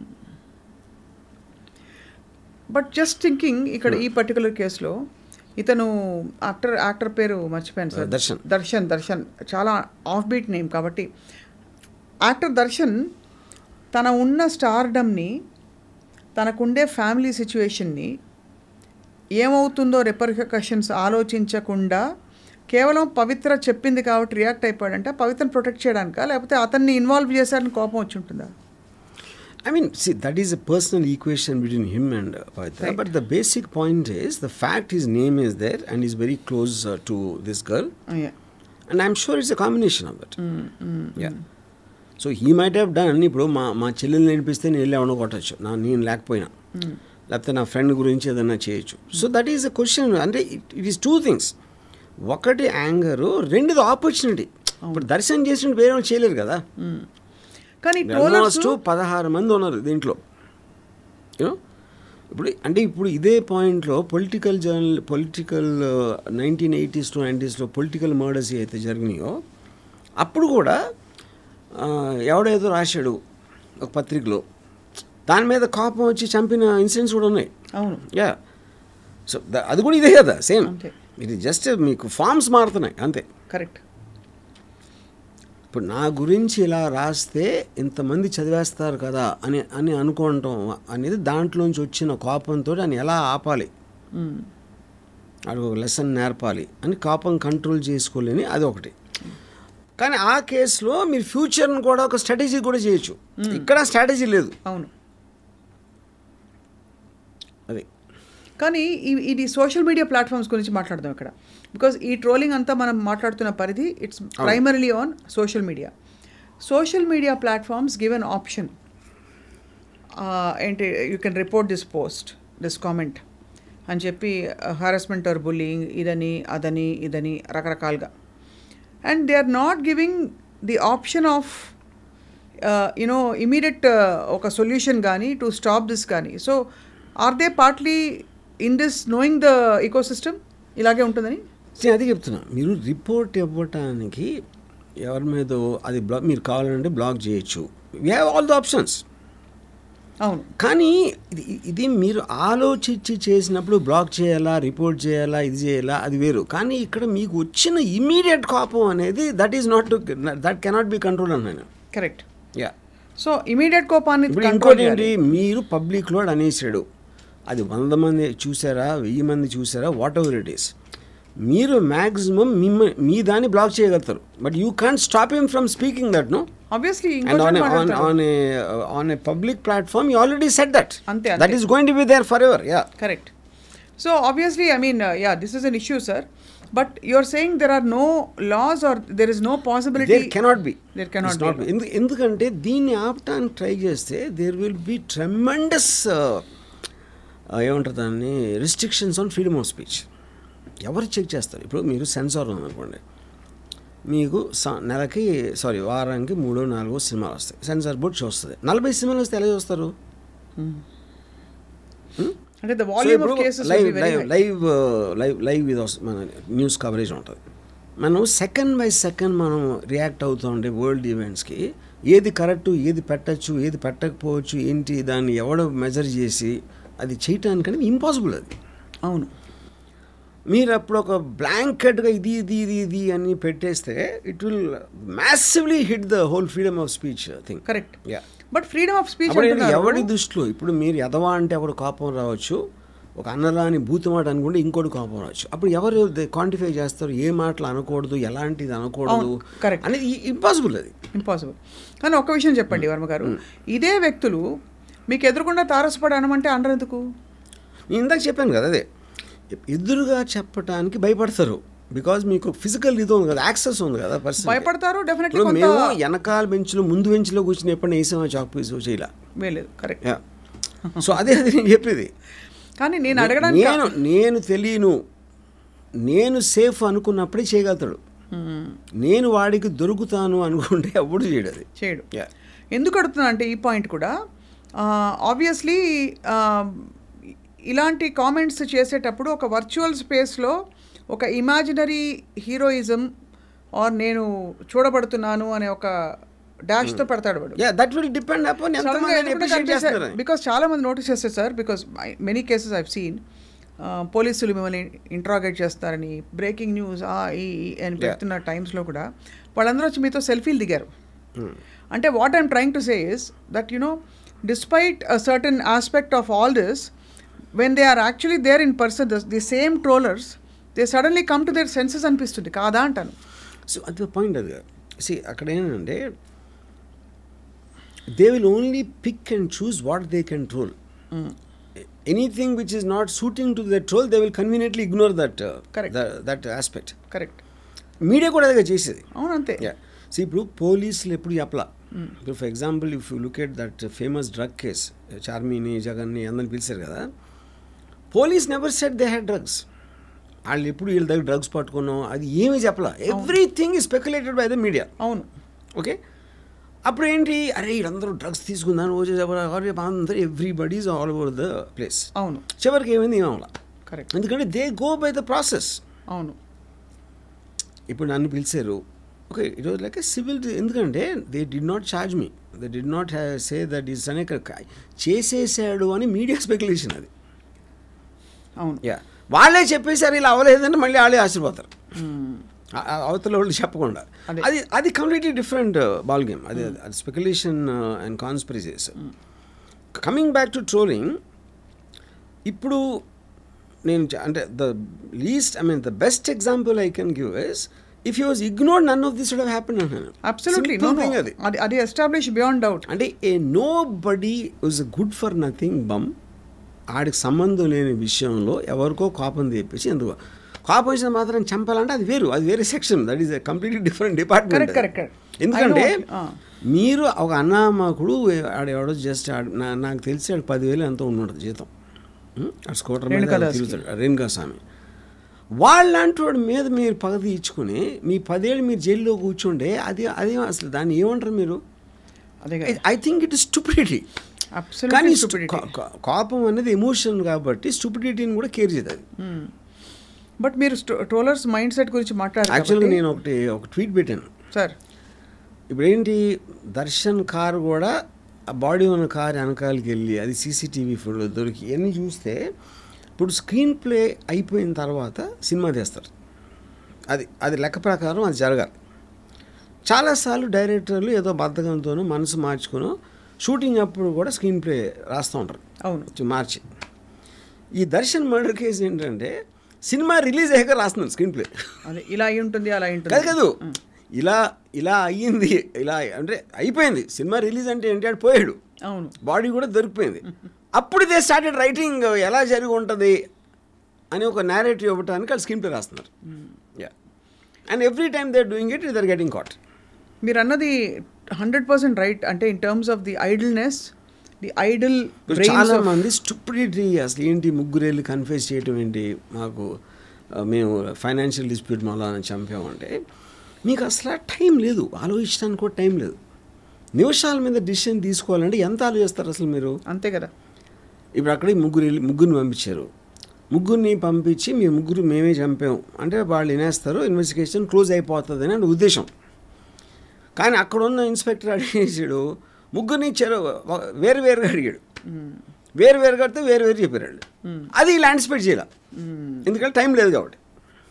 but just thinking ఇక్కడ ఈ పర్టికులర్ కేసులో ఇతను యాక్టర్ యాక్టర్ పేరు మర్చిపోయాను సార్ దర్శన్. దర్శన్ దర్శన్ చాలా ఆఫ్ బీట్ నేమ్ కాబట్టి యాక్టర్ దర్శన్ తన ఉన్న స్టార్డమ్ని తనకుండే ఫ్యామిలీ సిచ్యువేషన్ని ఏమవుతుందో రెపర్కషన్స్ ఆలోచించకుండా కేవలం పవిత్ర చెప్పింది కాబట్టి రియాక్ట్ అయిపోయాడంటే పవిత్రను ప్రొటెక్ట్ చేయడానికా లేకపోతే అతన్ని ఇన్వాల్వ్ చేశారని కోపం వచ్చి ఉంటుందా I mean, see, that is a personal equation between him and uh, Pavitra. Right. But the basic point is the fact his name is there and he's very close uh, to this girl. Yeah. And I'm sure it's a combination of it. Yeah. So he might have done ఇప్పుడు మా మా చెల్లెలు నేర్పిస్తే నేను వెళ్ళి ఎవడో కొట్టచ్చు నా నేను లేకపోయినా లేకపోతే నా ఫ్రెండ్ గురించి ఏదైనా చేయొచ్చు so that is a question అంటే it it is two things ఒకటి యాంగరు రెండుది ఆపర్చునిటీ ఇప్పుడు దర్శనం చేసినట్టు వేరే వాళ్ళు చేయలేరు కదా కానీ ట్రోలర్స్ ఆల్మోస్ట్ పదహారు మంది ఉన్నారు దీంట్లో యూనో ఇప్పుడు అంటే ఇప్పుడు ఇదే పాయింట్లో political journal political nineteen eighties to నైంటీస్లో పొలిటికల్ మర్డర్స్ అయితే జరిగినాయో అప్పుడు కూడా ఆ, ఎవడేదో రాశాడు ఒక పత్రికలో దాని మీద కోపం వచ్చి చంపిన ఇన్సిడెంట్స్ కూడా ఉన్నాయి అవును యా సో అది కూడా ఇదే కదా సేమ్ అంతే. ఇది జస్ట్ మీకు ఫార్మ్స్ మారుతున్నాయి అంతే కరెక్ట్ ఇప్పుడు నా గురించి ఇలా రాస్తే ఇంతమంది చదివేస్తారు కదా అని అని అనుకోవటం అనేది దాంట్లోంచి వచ్చిన కోపంతో అని ఎలా ఆపాలి అది ఒక లెసన్ నేర్పాలి అని కోపం కంట్రోల్ చేసుకోలేని అది ఒకటి కానీ ఆ కేసులో మీరు ఫ్యూచర్ని కూడా ఒక స్ట్రాటజీ కూడా చేయొచ్చు ఇక్కడ స్ట్రాటజీ లేదు అవును అది కానీ ఈ- ఇది సోషల్ మీడియా ప్లాట్ఫామ్స్ గురించి మాట్లాడదాం ఇక్కడ బికాజ్ ఈ ట్రోలింగ్ అంతా మనం మాట్లాడుతున్న పరిధి it's primarily on social media social media platforms give an option ఏంటి you can report this post this comment అని చెప్పి హారాస్మెంట్ ఆర్ బుల్లింగ్ ఇదని అదని ఇదని రకరకాలుగా and they are not giving the option of you know immediate ఒక solution కానీ to stop this కానీ so are they partly in this knowing the ecosystem ఇలాగే ఉంటుందని నేను అది చెప్తున్నా మీరు రిపోర్ట్ ఇవ్వటానికి ఎవరి మీద అది బ్లాక్ మీరు కావాలంటే బ్లాక్ చేయొచ్చు we have all the options అవును కానీ ఇది ఇది మీరు ఆలోచించి చేసినప్పుడు బ్లాక్ చేయాలా రిపోర్ట్ చేయాలా ఇది చేయాలా అది వేరు కానీ ఇక్కడ మీకు వచ్చిన ఇమీడియట్ కోపం అనేది that is not that cannot be control అన్నాను కరెక్ట్ యా సో ఇమీడియట్ కోపాన్ని ఇప్పుడు control ఇంకోటి ఏంటి చేయాలి. మీరు పబ్లిక్లో అనేసాడు అది వంద మంది చూసారా వెయ్యి మంది చూసారా వాట్ ఎవర్ ఇట్ ఈస్ మీరు మ్యాక్సిమం మిమ్మ మీ దాన్ని బ్లాక్ చేయగలుగుతారు but you can't stop him from speaking that no obviously and on on on a on a public platform you already said that అంతే, that is going to be there forever yeah correct so obviously I mean yeah this is an issue sir but you are saying there are no laws or there is no possibility there cannot be There cannot be. ఎందుకంటే దీన్ని ఆపటానికి try చేస్తే there will be tremendous ఏమంటారు దాన్ని restrictions on freedom of speech ఎవరు check చేస్తారు ఇప్పుడు మీరు సెన్సార్ ఉందనుకోండి మీకు స- నెలకి సారీ వారానికి మూడో నాలుగో సినిమాలు వస్తాయి సెన్సార్ బోర్డ్ చూస్తుంది నలభై సినిమాలు వస్తే ఎలా చూస్తారు అంటే ద సో వాల్యూమ్ ఇప్పుడు of cases live live live live live ఇది వస్తుంది మన న్యూస్ కవరేజ్ ఉంటుంది మనం సెకండ్ బై సెకండ్ మనం రియాక్ట్ అవుతూ ఉండే వరల్డ్ ఈవెంట్స్కి ఏది కరెక్ట్ ఏది పెట్టచ్చు ఏది పెట్టకపోవచ్చు ఏంటి దాన్ని ఎవడో మెజర్ చేసి అది చేయటానికని ఇంపాసిబుల్ అది అవును మీరు అప్పుడు ఒక బ్లాంకెట్గా ఇది ఇది ఇది ఇది అని పెట్టేస్తే it will massively hit the whole freedom of speech thing correct yeah but freedom of speech అప్పుడు ఏంటి, ఎవడి దృష్టిలో ఇప్పుడు మీరు ఎదవా అంటే ఎవరు కోపం రావచ్చు ఒక అన్నరాని బూతుమాట అనుకుంటే ఇంకోటి కోపం రావచ్చు అప్పుడు ఎవరు క్వాంటిఫై చేస్తారు ఏ మాటలు అనకూడదు ఎలాంటిది అనకూడదు అవును, correct. అనేది ఇంపాసిబుల్ అది ఇంపాసిబుల్ కానీ ఒక విషయం చెప్పండి వర్మ గారు ఇదే వ్యక్తులు మీకు ఎదురుకుండా తారసపడి అనమంటే అనరు ఎందుకు నేను ఇందాక చెప్పాను కదా అదే ఎదురుగా చెప్పడానికి భయపడతారు బికాజ్ మీకు ఫిజికల్ ఇది ఉంది కదా యాక్సెస్ ఉంది కదా పర్సన్ భయపడతారు డెఫినెట్లీ ఇప్పుడు కొంత మేము వెనకాల బెంచ్లో ముందు బెంచ్లో కూర్చుని ఎప్పుడు వేసామా చాక్ పీస్ చేయలే వేయలేదు కరెక్ట్ యా సో అదే అది నేను చెప్పేది కానీ నేను అడగడానికి నేను నేను తెలియను నేను సేఫ్ అనుకున్నప్పుడే చేయగలుగుతాడు మ్మ్. నేను వాడికి దొరుకుతాను అనుకుంటే అప్పుడు చేయడు అది చేయడు Yeah. ఎందుకు అడుగుతున్నా అంటే ఈ పాయింట్ కూడా ఆబ్వియస్లీ ఇలాంటి కామెంట్స్ చేసేటప్పుడు ఒక వర్చువల్ స్పేస్లో ఒక ఇమాజినరీ హీరోయిజం ఆర్ నేను చూడబడుతున్నాను అనే ఒక డాష్తో పెడతాడు వాడు yeah that will depend upon ఎంతమంది అప్రిషియేట్ చేస్తారని బికాస్ చాలా మంది నోటీస్ చేస్తారు sir because many cases I've seen పోలీసులు మిమ్మల్ని ఇంట్రాగేట్ చేస్తారని బ్రేకింగ్ న్యూస్ ఆ ఈ ఈ అని పెడుతున్న టైమ్స్లో కూడా వాళ్ళందరూ వచ్చి మీతో సెల్ఫీలు దిగారు అంటే what I'm trying to say is that you know despite a certain aspect of all this when they are actually there in person the same trollers they suddenly come to their senses అనిపిస్తుంది కాదా అంటాను so అది point అది సి అక్కడ ఏంటంటే they will only pick and choose what they can troll anything which is not suiting to the troll they will conveniently ignore that Correct. That aspect correct media కూడా అదే చేసేది అవును అంతే యా సో ఇప్పుడు పోలీసులు ఎప్పుడు చెప్పలా ఇప్పుడు for example if you look at that famous drug case చార్మీని జగన్ని అందరిని పిలిచారు కదా police never said they had drugs వాళ్ళు ఎప్పుడు వీళ్ళ దగ్గర డ్రగ్స్ పట్టుకున్నాం అది ఏమీ చెప్పలా everything is speculated by the media అవును ఓకే అప్పుడు ఏంటి అరే వీళ్ళందరూ డ్రగ్స్ తీసుకుందాను రోజు అందరూ everybody's all over the place అవును చివరికి ఏమైంది ఏమవలా కరెక్ట్ ఎందుకంటే they go by the process అవును ఇప్పుడు నన్ను పిలిచారు okay it was like a civil ఎందుకంటే they did not charge me they did not say that is అనే చేసేసాడు అని మీడియా స్పెక్యులేషన్ అది అవును యా వాళ్ళే చెప్పేశారు ఇలా అవ్వలేదని మళ్ళీ వాళ్ళే ఆశీర్పోతారు మ్మ్. ఆ- ఆ అవతల వాళ్ళు చెప్పకుండా అదే. అది అది కంప్లీట్లీ డిఫరెంట్ బాల్ గేమ్ అది అది speculation and conspiracies coming back to trolling ఇప్పుడు నేను చ- అంటే the least I mean the best example I can give is if you was ignored none of this would have happen అన్నాను absolutely Simple thing అది అది అది establish beyond doubt అంటే a nobody was good for nothing bum ఆడికి సంబంధం లేని విషయంలో ఎవరికో కోపం తెప్పించి ఎందుకు కోపం వచ్చిన మాత్రం చంపాలంటే అది వేరు అది వేరే section that is completely different department Correct, correct, correct. ఎందుకంటే I know. Ah. మీరు ఒక అన్నామకుడు ఆడ ఎవడో జస్ట్ నాకు తెలిసి ఆడు పదివేలు ఎంతో ఉన్నాడు జీతం ఉం? ఆడు స్కూటర్ మీద రేణుకా దాస్కి. తిరుగుతాడు రేణుకా స్వామి వాళ్ళంటి వాడి మీద మీరు పగ తీర్చుకుని మీ పదేళ్ళు మీరు జైల్లో కూర్చుండే అది అది అసలు దాన్ని ఏమంటారు మీరు అదే I think it is stupidity కానీ అబ్సల్యూట్లీ stu- కో- కో- కోపం అనేది ఎమోషన్ కాబట్టి స్టూపిడిటీని కూడా కేర్ చేయదు అది బట్ మీరు ట్రోలర్స్ మైండ్ సెట్ గురించి మాట్లాడారు యాక్చువల్గా నేను ఒకటి ఒక ట్వీట్ పెట్టాను సార్ ఇప్పుడు ఏంటి దర్శన్ కారు కూడా ఆ బాడీ ఉన్న కారు వెనకాలకి వెళ్ళి అది సీసీటీవీ ఫోటో దొరికి ఇవన్నీ చూస్తే ఇప్పుడు స్క్రీన్ ప్లే అయిపోయిన తర్వాత సినిమా తీస్తారు అది అది లెక్క ప్రకారం అది జరగాలి చాలాసార్లు డైరెక్టర్లు ఏదో బద్ధకంతోనూ మనసు మార్చుకునో షూటింగ్ అప్పుడు కూడా స్క్రీన్ ప్లే రాస్తూ ఉంటారు అవును కొంచెం మార్చి ఈ దర్శన్ మర్డర్ కేసు ఏంటంటే సినిమా రిలీజ్ అయ్యాక రాస్తున్నారు స్క్రీన్ ప్లే అదే ఇలా అయి ఉంటుంది అలా అయి ఉంటుంది కాదు కాదు ఇలా ఇలా అయ్యింది ఇలా అంటే అయిపోయింది సినిమా రిలీజ్ అంటే ఏంటి ఆడు పోయాడు అవును బాడీ కూడా దొరికిపోయింది అప్పుడు దే స్టార్టెడ్ రైటింగ్ ఎలా జరిగి ఉంటుంది అని ఒక నేరేటివ్ ఇవ్వడానికి వాళ్ళు స్క్రీన్ ప్లే రాస్తున్నారు yeah and every time they doing it they're getting caught మీరు అన్నది హండ్రెడ్ పర్సెంట్ రైట్ అంటే in terms of the idleness the idle ఇప్పుడు చాలా మంది స్టూపిడిటీ అసలు ఏంటి ముగ్గురేళ్ళు కన్ఫ్యూజ్ చేయటం ఏంటి మాకు ఆ, మేము ఫైనాన్షియల్ డిస్ప్యూట్ మళ్ళా చంపామంటే మీకు అసలు టైం లేదు ఆలోచించడానికి కూడా టైం లేదు నిమిషాల మీద డిసిషన్ తీసుకోవాలంటే ఎంత ఆలోచిస్తారు అసలు మీరు అంతే కదా ఇప్పుడు అక్కడ ముగ్గురు వెళ్ళి- ముగ్గురిని పంపించారు ముగ్గురిని పంపించి మీ ముగ్గురు మేమే చంపాం అంటే వాళ్ళు వినేస్తారు ఇన్వెస్టిగేషన్ క్లోజ్ అయిపోతుంది అని ఉద్దేశం కానీ అక్కడ ఉన్న ఇన్స్పెక్టర్ అడిగేసాడు ముగ్గురిని చెరు వేరు వేరుగా అడిగాడు వేరు వేరుగా అడితే వేరు వేరు చెప్పారు వాళ్ళు అది ఇలా యాంటిసిపేట్ చేయాల ఎందుకంటే టైం లేదు కాబట్టి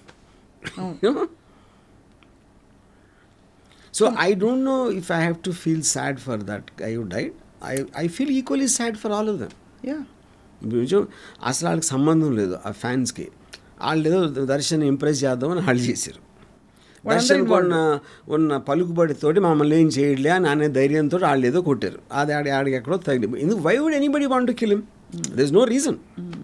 so I don't know if I have to feel sad for that I would died I I feel equally sad for all of them yeah ఇప్పుడు కొంచెం అసలు వాళ్ళకి సంబంధం లేదు ఆ ఫ్యాన్స్కి వాళ్ళు ఏదో దర్శన్ ఇంప్రెస్ చేద్దామని వాళ్ళు చేశారు దర్శన్ ఉన్న ఉన్న పలుకుబడితోటి మమ్మల్ని ఏం చేయట్లే అని అనే ధైర్యంతో వాళ్ళు ఏదో కొట్టారు అది ఆడి ఆడికి ఎక్కడో తగిలి ఎందుకు why would anybody want to kill him there is no reason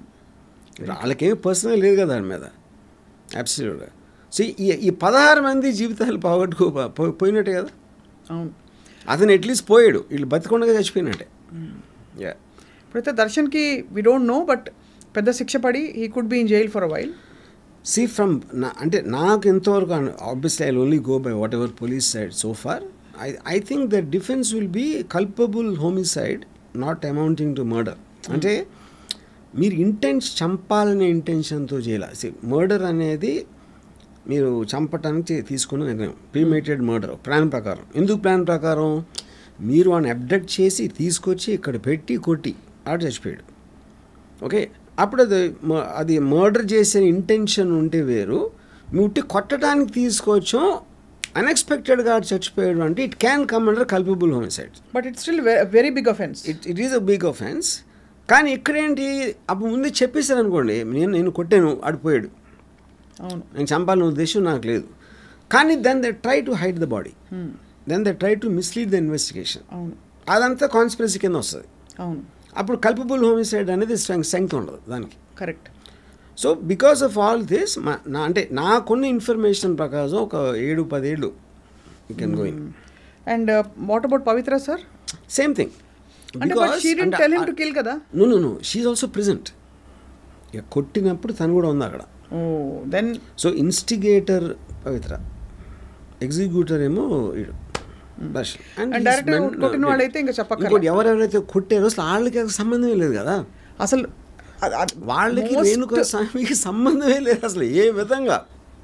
వాళ్ళకేం పర్సనల్ లేదు కదా దాని మీద అబ్సల్యూట్గా సో ఈ ఈ పదహారు మంది జీవితాలు పోగొట్టుకో పో- పోయినట్టే కదా అవును అతను అట్లీస్ట్ పోయాడు వీళ్ళు బతికొండగా చచ్చిపోయినట్టే యా ఇప్పుడైతే దర్శన్కి వి డోంట్ నో బట్ పెద్ద శిక్ష పడి he could be in jail for a while see from నా అంటే నాకు ఎంతవరకు obviously I only go by whatever police side so far I I think the defence will be culpable homicide not amounting to murder అంటే మీరు intense చంపాలనే ఇంటెన్షన్తో చేయాలి C murder అనేది మీరు చంపటానికి చే- తీసుకున్న నిర్ణయం ప్రీమేటెడ్ మర్డర్ ప్లాన్ ప్రకారం ఎందుకు ప్లాన్ ప్రకారం మీరు వాడిని అబ్డక్ట్ చేసి తీసుకొచ్చి ఇక్కడ పెట్టి కొట్టి ఆడు చచ్చిపోయాడు ఓకే అప్పుడు అది మ- అది మర్డర్ చేసే ఇంటెన్షన్ ఉంటే వేరు మీ ఉట్టి కొట్టడానికి తీసుకొచ్చాం అన్ఎక్స్పెక్టెడ్గా చచ్చిపోయాడు అంటే it can come under culpable homicide but it's still very big offence it it is a big offence కానీ ఇక్కడేంటి అప్పుడు ముందే చెప్పేశారు అనుకోండి నేను నేను కొట్టాను ఆడిపోయాడు అవును నేను చంపాలనే ఉద్దేశం నాకు లేదు కానీ then they try to hide the body then they try to mislead the investigation అవును అదంతా కాన్స్పిరసీ కింద వస్తుంది అవును అప్పుడు కల్పబుల్ హోమిసైడ్ అనేది స్ట్రెంగ్ స్ట్రెంగ్త్ ఉండదు దానికి correct so because of all this నా అంటే నాకున్న ఇన్ఫర్మేషన్ ప్రకారం ఒక ఏడు పదేళ్ళు you can going and what about Pavithra sir same thing అంటే but she did tell him to kill కదా no no no she also present ఇక కొట్టినప్పుడు తను కూడా ఉంది అక్కడ oh then so instigator Pavithra executor ఏమో ఈడు Darshan And And his direct గా men- కొట్టిన వాళ్ళైతే ఇంకా చెప్పక్కర్లా. ఇంకోటి ఎవరెవరైతే కొట్టారో అసలు వాళ్ళకి అసలు సంబంధమే లేదు కదా అసలు అది- అది వాళ్ళకి most- రేణుక స్వామికి సంబంధమే లేదు అసలు ఏ విధంగా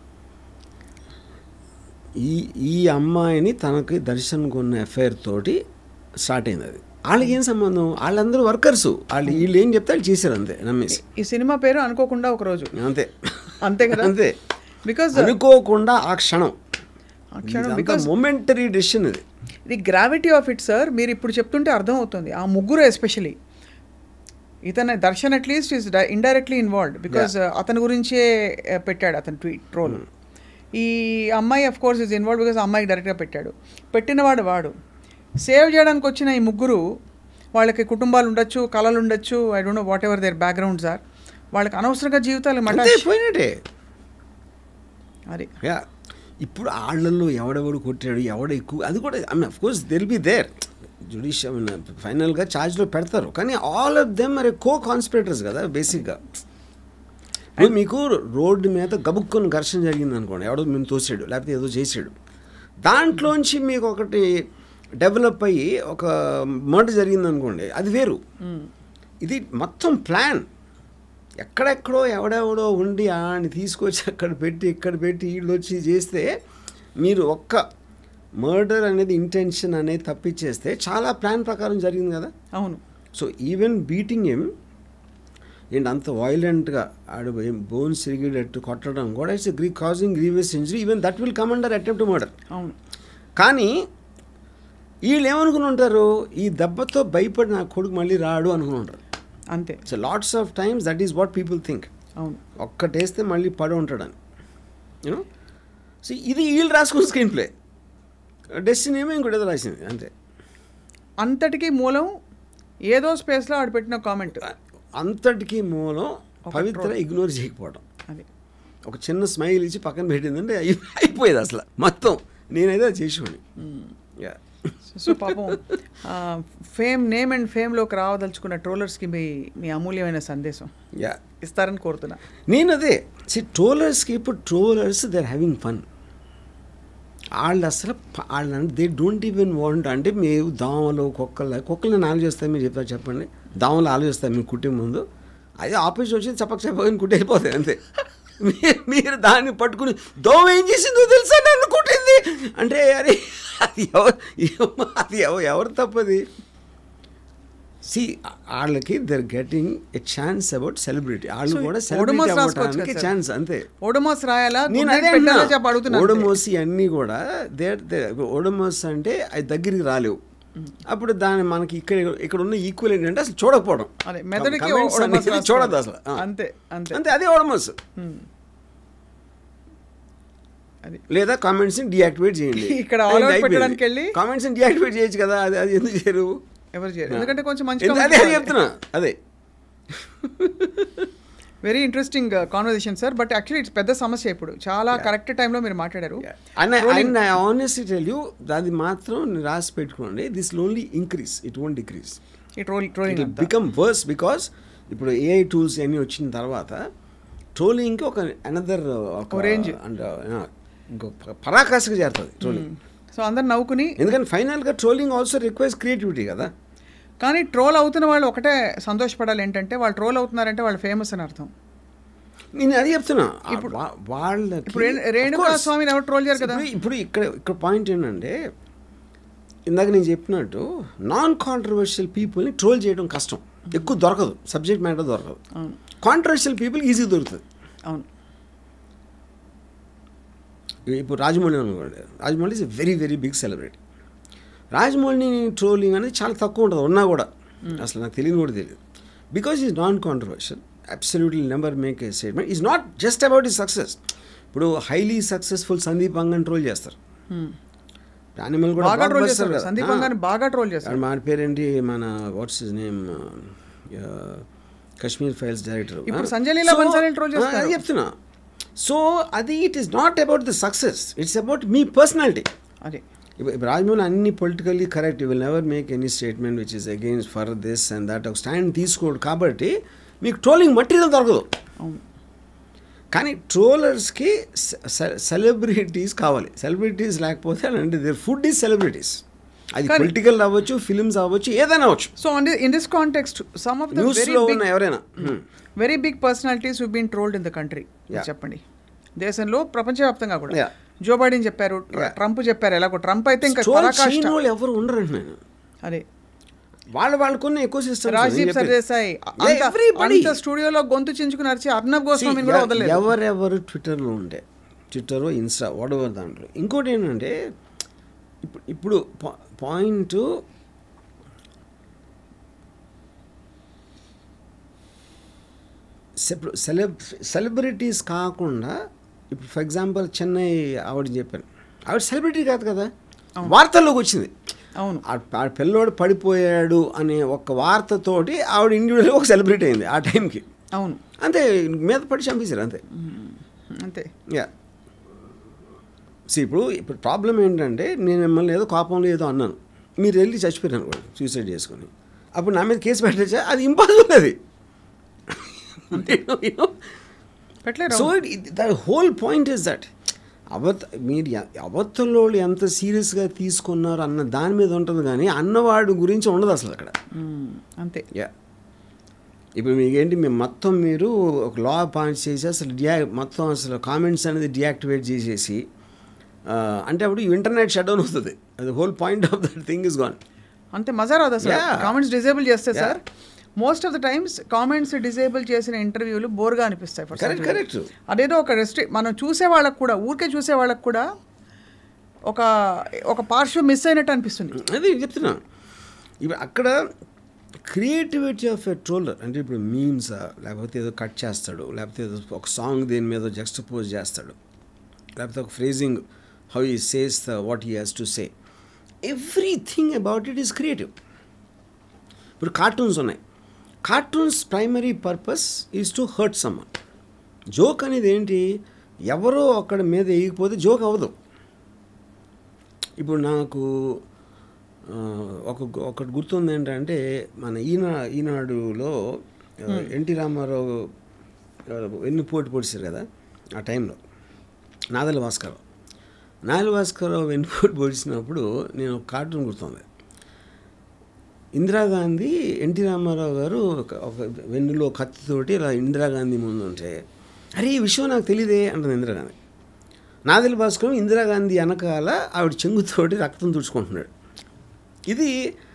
ఈ ఈ అమ్మాయిని తనకి దర్శన్ కొన్న ఎఫ్ఐఆర్ తోటి స్టార్ట్ అయింది అది వాళ్ళకి ఏం సంబంధం వాళ్ళందరూ వర్కర్స్ వాళ్ళు వీళ్ళు ఏం చెప్తే వాళ్ళు చేశారు అంతే నమ్మేసి ఈ సినిమా పేరు అనుకోకుండా ఒక రోజు అంతే అంతే కదా అంతే బికాజ్ అనుకోకుండా ఆ క్షణం ఆ క్షణం బికాస్ బికాజ్ మొమెంటరీ డెసిషన్ ఇది ఇది గ్రావిటీ ఆఫ్ ఇట్ సార్ మీరు ఇప్పుడు చెప్తుంటే అర్థం అవుతుంది ఆ ముగ్గురు ఎస్పెషలీ ఇతను Darshan at least is indirectly involved because అతని గురించే uh, పెట్టాడు అతను ట్వీట్ ట్రోల్ ఈ అమ్మాయి of course is involve because అమ్మాయికి డైరెక్ట్గా పెట్టాడు పెట్టినవాడు వాడు సేవ్ చేయడానికి వచ్చిన ఈ ముగ్గురు వాళ్ళకి కుటుంబాలు ఉండొచ్చు కళలు ఉండొచ్చు I don't know whatever their backgrounds are వాళ్ళకి అనవసరంగా జీవితాలు అంతే మటాష్ పోయినట్టే అది యా ఇప్పుడు ఆళ్ళల్లో ఎవడెవడు కొట్టాడు ఎవడ ఎక్కువ అది కూడా I mean of course they'll be there judicial ఫైనల్గా ఛార్జ్లో పెడతారు కానీ ఆల్ ఆఫ్ దెమ్ మరి కో కాన్స్పిరేటర్స్ కదా బేసిక్గా ఇప్పుడు మీకు రోడ్డు మీద గబుక్కొని ఘర్షణ జరిగింది అనుకోండి ఎవడో మేము తోసాడు లేకపోతే ఏదో చేసాడు దాంట్లోంచి మీకు ఒకటి డెవలప్ అయ్యి ఒక మర్డర్ జరిగింది అనుకోండి అది వేరు ఇది మొత్తం ప్లాన్ ఎక్కడెక్కడో ఎవడెవడో ఉండి ఆడిని తీసుకొచ్చి అక్కడ పెట్టి ఇక్కడ పెట్టి వీళ్ళు వచ్చి చేస్తే మీరు ఒక్క మర్డర్ అనేది ఇంటెన్షన్ అనేది తప్పించేస్తే చాలా ప్లాన్ ప్రకారం జరిగింది కదా అవును సో ఈవెన్ బీటింగ్ ఎమ్ ఏంటి అంత వైలెంట్గా ఆడు బోన్స్ సిరిగేటట్టు కొట్టడం కూడా ఇట్స్ గ్రీ causing grievous injury even that will come under attempt murder అవును కానీ వీళ్ళు ఏమనుకుని ఉంటారు ఈ దెబ్బతో భయపడి నా కొడుకు మళ్ళీ రాడు అనుకుని ఉంటారు అంతే so lots of times that is what people think అవును ఒక్కటేస్తే మళ్ళీ పడి ఉంటాడని యూనో సో ఇది వీళ్ళు రాసుకున్న స్క్రీన్ ప్లే డెస్టినీ ఏమో ఇంకోటి ఏదో రాసింది అంతే అంతటికీ మూలం ఏదో స్పేస్లో ఆడు పెట్టిన కామెంట్ అంతటికీ మూలం పవిత్ర ఇగ్నోర్ చేయకపోవడం అది ఒక చిన్న స్మైల్ ఇచ్చి పక్కన పెట్టిందంటే అయి- అయిపోయేది అసలు మొత్తం నేనైతే అది చేసేవాడిని యా సో పాపం ఫేమ్ నేమ్ అండ్ ఫేమ్లోకి రావదలుచుకున్న ట్రోలర్స్కి మీ మీ అమూల్యమైన సందేశం యా ఇస్తారని కోరుతున్నా నేను అదే సి ట్రోలర్స్కి ఇప్పుడు trollers they are having fun వాళ్ళు అసలు ప- వాళ్ళు దే డోంట్ ఈవెన్ వాంట్ అంటే మేము దోమలు కుక్కలు కుక్కలు నేను ఆలోచిస్తాను మీరు చెప్తారు చెప్పండి దోమలు ఆలోచిస్తాను మీరు కుట్టే ముందు అదే ఆఫీస్ వచ్చి చెప్పక చెప్పకని కుట్టి వెళ్ళిపోతాయి అంతే మీ- మీరు దాన్ని పట్టుకుని దోమ ఏం చేసిందో తెలుసా నన్ను కుట్టింది అంటే అరే అది ఎవరు ఏమ- అది ఎవ- ఎవరు తప్పది సి వాళ్ళకి they're getting a chance about celebrity వాళ్ళు So, కూడా ఓడమోస్ సెలబ్రిటీ రాసుకోవచ్చు అవ్వడానికి కదా, sir. ఛాన్స్ అంతే ఓడమోస్ రాయాలా నేను గుడ్ నైట్ అదే పెట్టాలా అన్నా. చెప్పి అడుగుతున్నాను అంతే. ఓడమోసి అన్నీ కూడా దేర్ ఓడమోస్ అంటే అది దగ్గరికి రాలేవు అప్పుడు దాని మనకి ఇక్కడ ఇక్కడ ఉన్న ఈక్వల్ ఏంటంటే అసలు చూడకపోవడం అదే మెదడుకి Comments ఓడమోస్ అనేది రాసుకోవాలి. చూడదు అసలు ఆ. అంతే అంతే అంతే అదే ఓడమోస్ Hmm. అది లేదా కామెంట్స్ డియాక్టివేట్ చేయండి ఇక్కడ all out పెట్టడానికి వెళ్ళి- కామెంట్స్ డియాక్టివేట్ చేయొచ్చు కదా అది అది ఎందుకు చేయరు ఎవరు చేయరు ఎందుకంటే కొంచెం మంచి ఎందు- అదే అదే చెప్తున్నా అదే very interesting conversation sir but actually it's పెద్ద సమస్య ఇప్పుడు చాలా కరెక్ట్ టైంలో మీరు మాట్లాడారు and and I honestly tell you అది మాత్రం నేను రాసి పెట్టుకోండి this only increase it won't decrease ఈ troll trolling it become worse because ఇప్పుడు ఏఐ టూల్స్ అన్నీ వచ్చిన తర్వాత ట్రోలింగ్కి ఒక అనదర్ ఒక ఓ range. అండ్ ఇంకొక పరాకాష్గా చేరుతుంది ట్రోలింగ్ సో అందరు నవ్వుకుని ఎందుకంటే ఫైనల్గా ట్రోలింగ్ ఆల్సో రిక్వైర్స్ క్రియేటివిటీ కదా కానీ ట్రోల్ అవుతున్న వాళ్ళు ఒకటే సంతోషపడాలి ఏంటంటే వాళ్ళు ట్రోల్ అవుతున్నారంటే వాళ్ళు ఫేమస్ అని అర్థం నేను అది చెప్తున్నా ఇప్పుడు వాళ్ళకి ఇప్పుడు రే- of రేణుకా course. స్వామిని ఎవరు troll చేయరు కదా? ఇప్పుడు- ఇప్పుడు ఇక్కడ ఇక్కడ పాయింట్ ఏంటంటే ఇందాక నేను చెప్పినట్టు నాన్ కాంట్రవర్షియల్ పీపుల్ని ట్రోల్ చేయడం కష్టం ఎక్కువ దొరకదు సబ్జెక్ట్ మ్యాటర్ దొరకదు అవును కాంట్రవర్షియల్ పీపుల్ ఈజీగా దొరుకుతుంది అవును ఇప్పుడు రాజమౌళి అనుకోండి Rajamouli is very very big celebrity రాజమౌళిని ట్రోలింగ్ అనేది చాలా తక్కువ ఉంటుంది ఉన్నా కూడా అసలు నాకు తెలియని కూడా తెలియదు because is non controversial absolutely number make a statement is not just about ఈ సక్సెస్ ఇప్పుడు హైలీ సక్సెస్ఫుల్ సందీప్ అంగన్ ట్రోల్ చేస్తారు Hmm. యానిమల్ కూడా బాగా ట్రోల్ blockbuster చేస్తారు కదా. సందీప్ ఆ. అంగాన్ని బాగా ట్రోల్ చేస్తారు అండ్ మన పేరేంటి మన what's his name Kashmir Files director ఇప్పుడు సంజయ్ లీలా బన్సాలీని troll చేస్తున్నారు. అది చెప్తున్నా సో అది it is not about the success it's about మీ పర్సనాలిటీ అది ఇప్పుడు ఇప్పుడు రాజమౌళి అన్ని politically correct will never make any statement which is against for this and that ఒక స్టాండ్ తీసుకోడు కాబట్టి మీకు ట్రోలింగ్ మటీరియల్ దొరకదు అవును కానీ ట్రోలర్స్కి సెలబ్రిటీస్ కావాలి సెలబ్రిటీస్ లేకపోతే అంటే దేర్ ఫుడ్ ఈజ్ సెలబ్రిటీస్ అది కానీ- పొలిటికల్ అవ్వచ్చు ఫిల్మ్స్ అవ్వచ్చు ఏదైనా అవ్వచ్చు so on in this context some of the very న్యూస్లో బిగ్ ఉన్న ఎవరైనా Hmm. Very big personalities who been trolled in the country Yeah. చెప్పండి దేశంలో ప్రపంచవ్యాప్తంగా కూడా Yeah. జో బైడెన్ చెప్పారు Yeah. ట్రంప్ చెప్పారు ఎలాగో ట్రంప్ అయితే ఇంకా Troll పరాకాష్ట చేయని వాళ్ళు ఎవరు ఉండరు నేను అదే వాళ్ళ వాళ్ళకున్న ఎక్కువ సిస్టమ్ రాజీవ్ సర్దేశాయ్ అంత అంత స్టూడియోలో గొంతు చించుకుని అరిచి అర్నబ్ గోస్వామిని కూడా వదలలేదు ఎవరెవరు ట్విట్టర్లో ఉండే ట్విట్టర్ ఇన్స్టా వాడెవర్ దాంట్లో ఇంకోటి ఏంటంటే ఇప్పుడు ఇప్పుడు పాయింట్ సెలబ్ సెలబ్రిటీస్ కాకుండా ఇప్పుడు ఫర్ ఎగ్జాంపుల్ చెన్నై ఆవిడ చెప్పాను ఆవిడ సెలబ్రిటీ కాదు కదా వార్తల్లోకి వచ్చింది అవును ఆ ఆ పిల్లోడు పడిపోయాడు అనే ఒక వార్తతోటి ఆవిడ ఇండివిజువల్గా ఒక సెలబ్రిటీ అయింది ఆ టైంకి అవును అంతే మీద పడి చంపేశారు అంతే అంతే యా సి ఇప్పుడు ఇప్పుడు ప్రాబ్లం ఏంటంటే నేను మిమ్మల్ని ఏదో కోపంలో ఏదో అన్నాను మీరు వెళ్ళి చచ్చిపోయారు అనుకోండి సూసైడ్ చేసుకొని అప్పుడు నా మీద కేసు పెట్టచ్చా అది ఇంపాసిబుల్ అది పెట్టలేరు so the whole point is that అవత్ మీరు ఎ- అవతల వాళ్ళు ఎంత సీరియస్గా తీసుకున్నారు అన్న దాని మీద ఉంటుంది కానీ అన్నవాడు గురించి ఉండదు అసలు అక్కడ మ్మ్. అంతే యా ఇప్పుడు మీకేంటి మేము మొత్తం మీరు ఒక లా పాయింట్ చేసి అసలు డియా మొత్తం అసలు కామెంట్స్ అనేది డియాక్టివేట్ చేసేసి ఆ, అంటే అప్పుడు ఇంటర్నెట్ షట్ డౌన్ అవుతుంది అది whole point of that thing is gone అంతే మజా రాదు అసలు Yeah. కామెంట్స్ డిజేబుల్ చేస్తే Yeah. Sir most of the times comments disable చేసిన ఇంటర్వ్యూలు బోర్గా అనిపిస్తాయి for some correct reason. Correct అదేదో ఒక రెస్ట్రి మనం చూసే వాళ్ళకు కూడా ఊరికే చూసే వాళ్ళకు కూడా ఒక ఒక పార్శ్వం మిస్ అయినట్టు అనిపిస్తుంది అది చెప్తున్నా ఇప్పుడు అక్కడ క్రియేటివిటీ ఆఫ్ ఎ ట్రోలర్ అంటే ఇప్పుడు మీమ్స్ లేకపోతే ఏదో కట్ చేస్తాడు లేకపోతే ఏదో ఒక సాంగ్ దేని మీద జస్ట్ పోజ్ చేస్తాడు లేకపోతే ఒక phrasing how he says the what he has to say everything about it is creative ఇప్పుడు కార్టూన్స్ ఉన్నాయి cartoons primary purpose is to hurt someone joke అనేది ఏంటి ఎవరో అక్కడ మీద వేయకపోతే జోక్ అవ్వదు ఇప్పుడు నాకు ఆ, ఒక ఒకటి గుర్తుంది ఏంటంటే మన ఈనా ఈనాడులో ఆ, ఎన్టీ రామారావు ఆ, ఎన్ని పోటీ పొడిచారు కదా ఆ టైంలో నాదల భాస్కరరావు నాదల భాస్కరరావు వెన్ను పోటీ పొడిచినప్పుడు నేను ఒక కార్టూన్ గుర్తుంది ఇందిరాగాంధీ ఎన్టీ రామారావు గారు ఒక ఒక వెన్నులో కత్తితోటి ఇలా ఇందిరాగాంధీ ముందు ఉంటే అరే ఈ విషయం నాకు తెలియదే అంటుంది ఇందిరాగాంధీ నాదిల్ భాస్కరం ఇందిరాగాంధీ వెనకాల ఆవిడ చెంగుతోటి రక్తం తుడుచుకుంటున్నాడు ఇది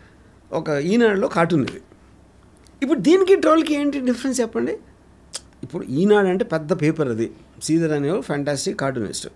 ఒక ఈనాడులో కార్టూన్ ఇది ఇప్పుడు దీనికి ట్రోల్కి ఏంటి డిఫరెన్స్ చెప్పండి ఇప్పుడు ఈనాడు అంటే పెద్ద పేపర్ అది శ్రీధర్ అనేవాడు ఫ్యాంటాస్టిక్ కార్టూనిస్ట్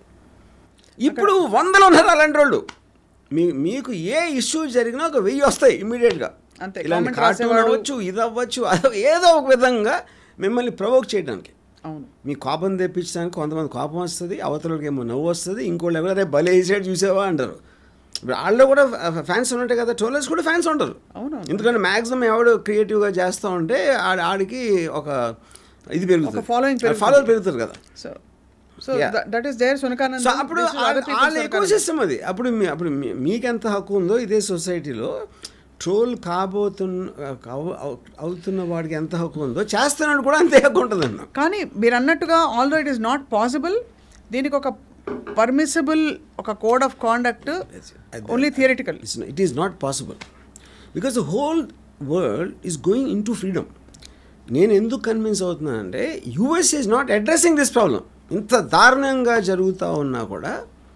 ఇప్పుడు వందలు ఉన్నారు అలాంటి వాళ్ళు మీ మీకు ఏ ఇష్యూ జరిగినా ఒక వెయ్యి వస్తాయి ఇమ్మీడియట్గా అంతే, ఇలాంటి comment కార్టూన్ రాసేవాడు. అవ్వచ్చు ఇది అవ్వచ్చు అది ఏదో ఒక విధంగా మిమ్మల్ని ప్రవోక్ చేయడానికి అవును మీ కోపం తెప్పించడానికి కొంతమంది కోపం వస్తుంది అవతలకి ఏమో నవ్వు వస్తుంది ఇంకోళ్ళు ఎవరైతే భలే వేసాడు చూసావా అంటారు ఇప్పుడు వాళ్ళు కూడా ఫ్యాన్స్ ఉన్నట్టే కదా ట్రోలర్స్ కూడా ఫ్యాన్స్ ఉంటారు అవునవును. ఎందుకంటే మ్యాక్సిమం ఎవడు క్రియేటివ్గా చేస్తూ ఉంటే ఆడ ఆడికి ఒక ఇది పెరుగుతుంది following పెరుగుతుంది. ఫాలోవర్ పెరుగుతారు కదా so so Yeah. That is there సునకానంద సో అప్పుడు వాళ్ళ ఎక్కువ సిస్టమ్ అది అప్పుడు మీ అప్పుడు మీ- మీకెంత హక్కు ఉందో ఇదే సొసైటీలో ట్రోల్ కాబోతున్న కావ- అవు- అవుతున్న వాడికి ఎంత హక్కు ఉందో చేస్తున్నాడు కూడా అంతే హక్కు ఉంటుంది అన్న కానీ మీరు అన్నట్టుగా although it is not possible దీనికి ఒక పర్మిసిబుల్ ఒక code of conduct only theoretical It's, it is not possible because the whole world is going into freedom నేను ఎందుకు కన్విన్స్ అవుతున్నానంటే US is not addressing this problem ఇంత దారుణంగా జరుగుతూ ఉన్నా కూడా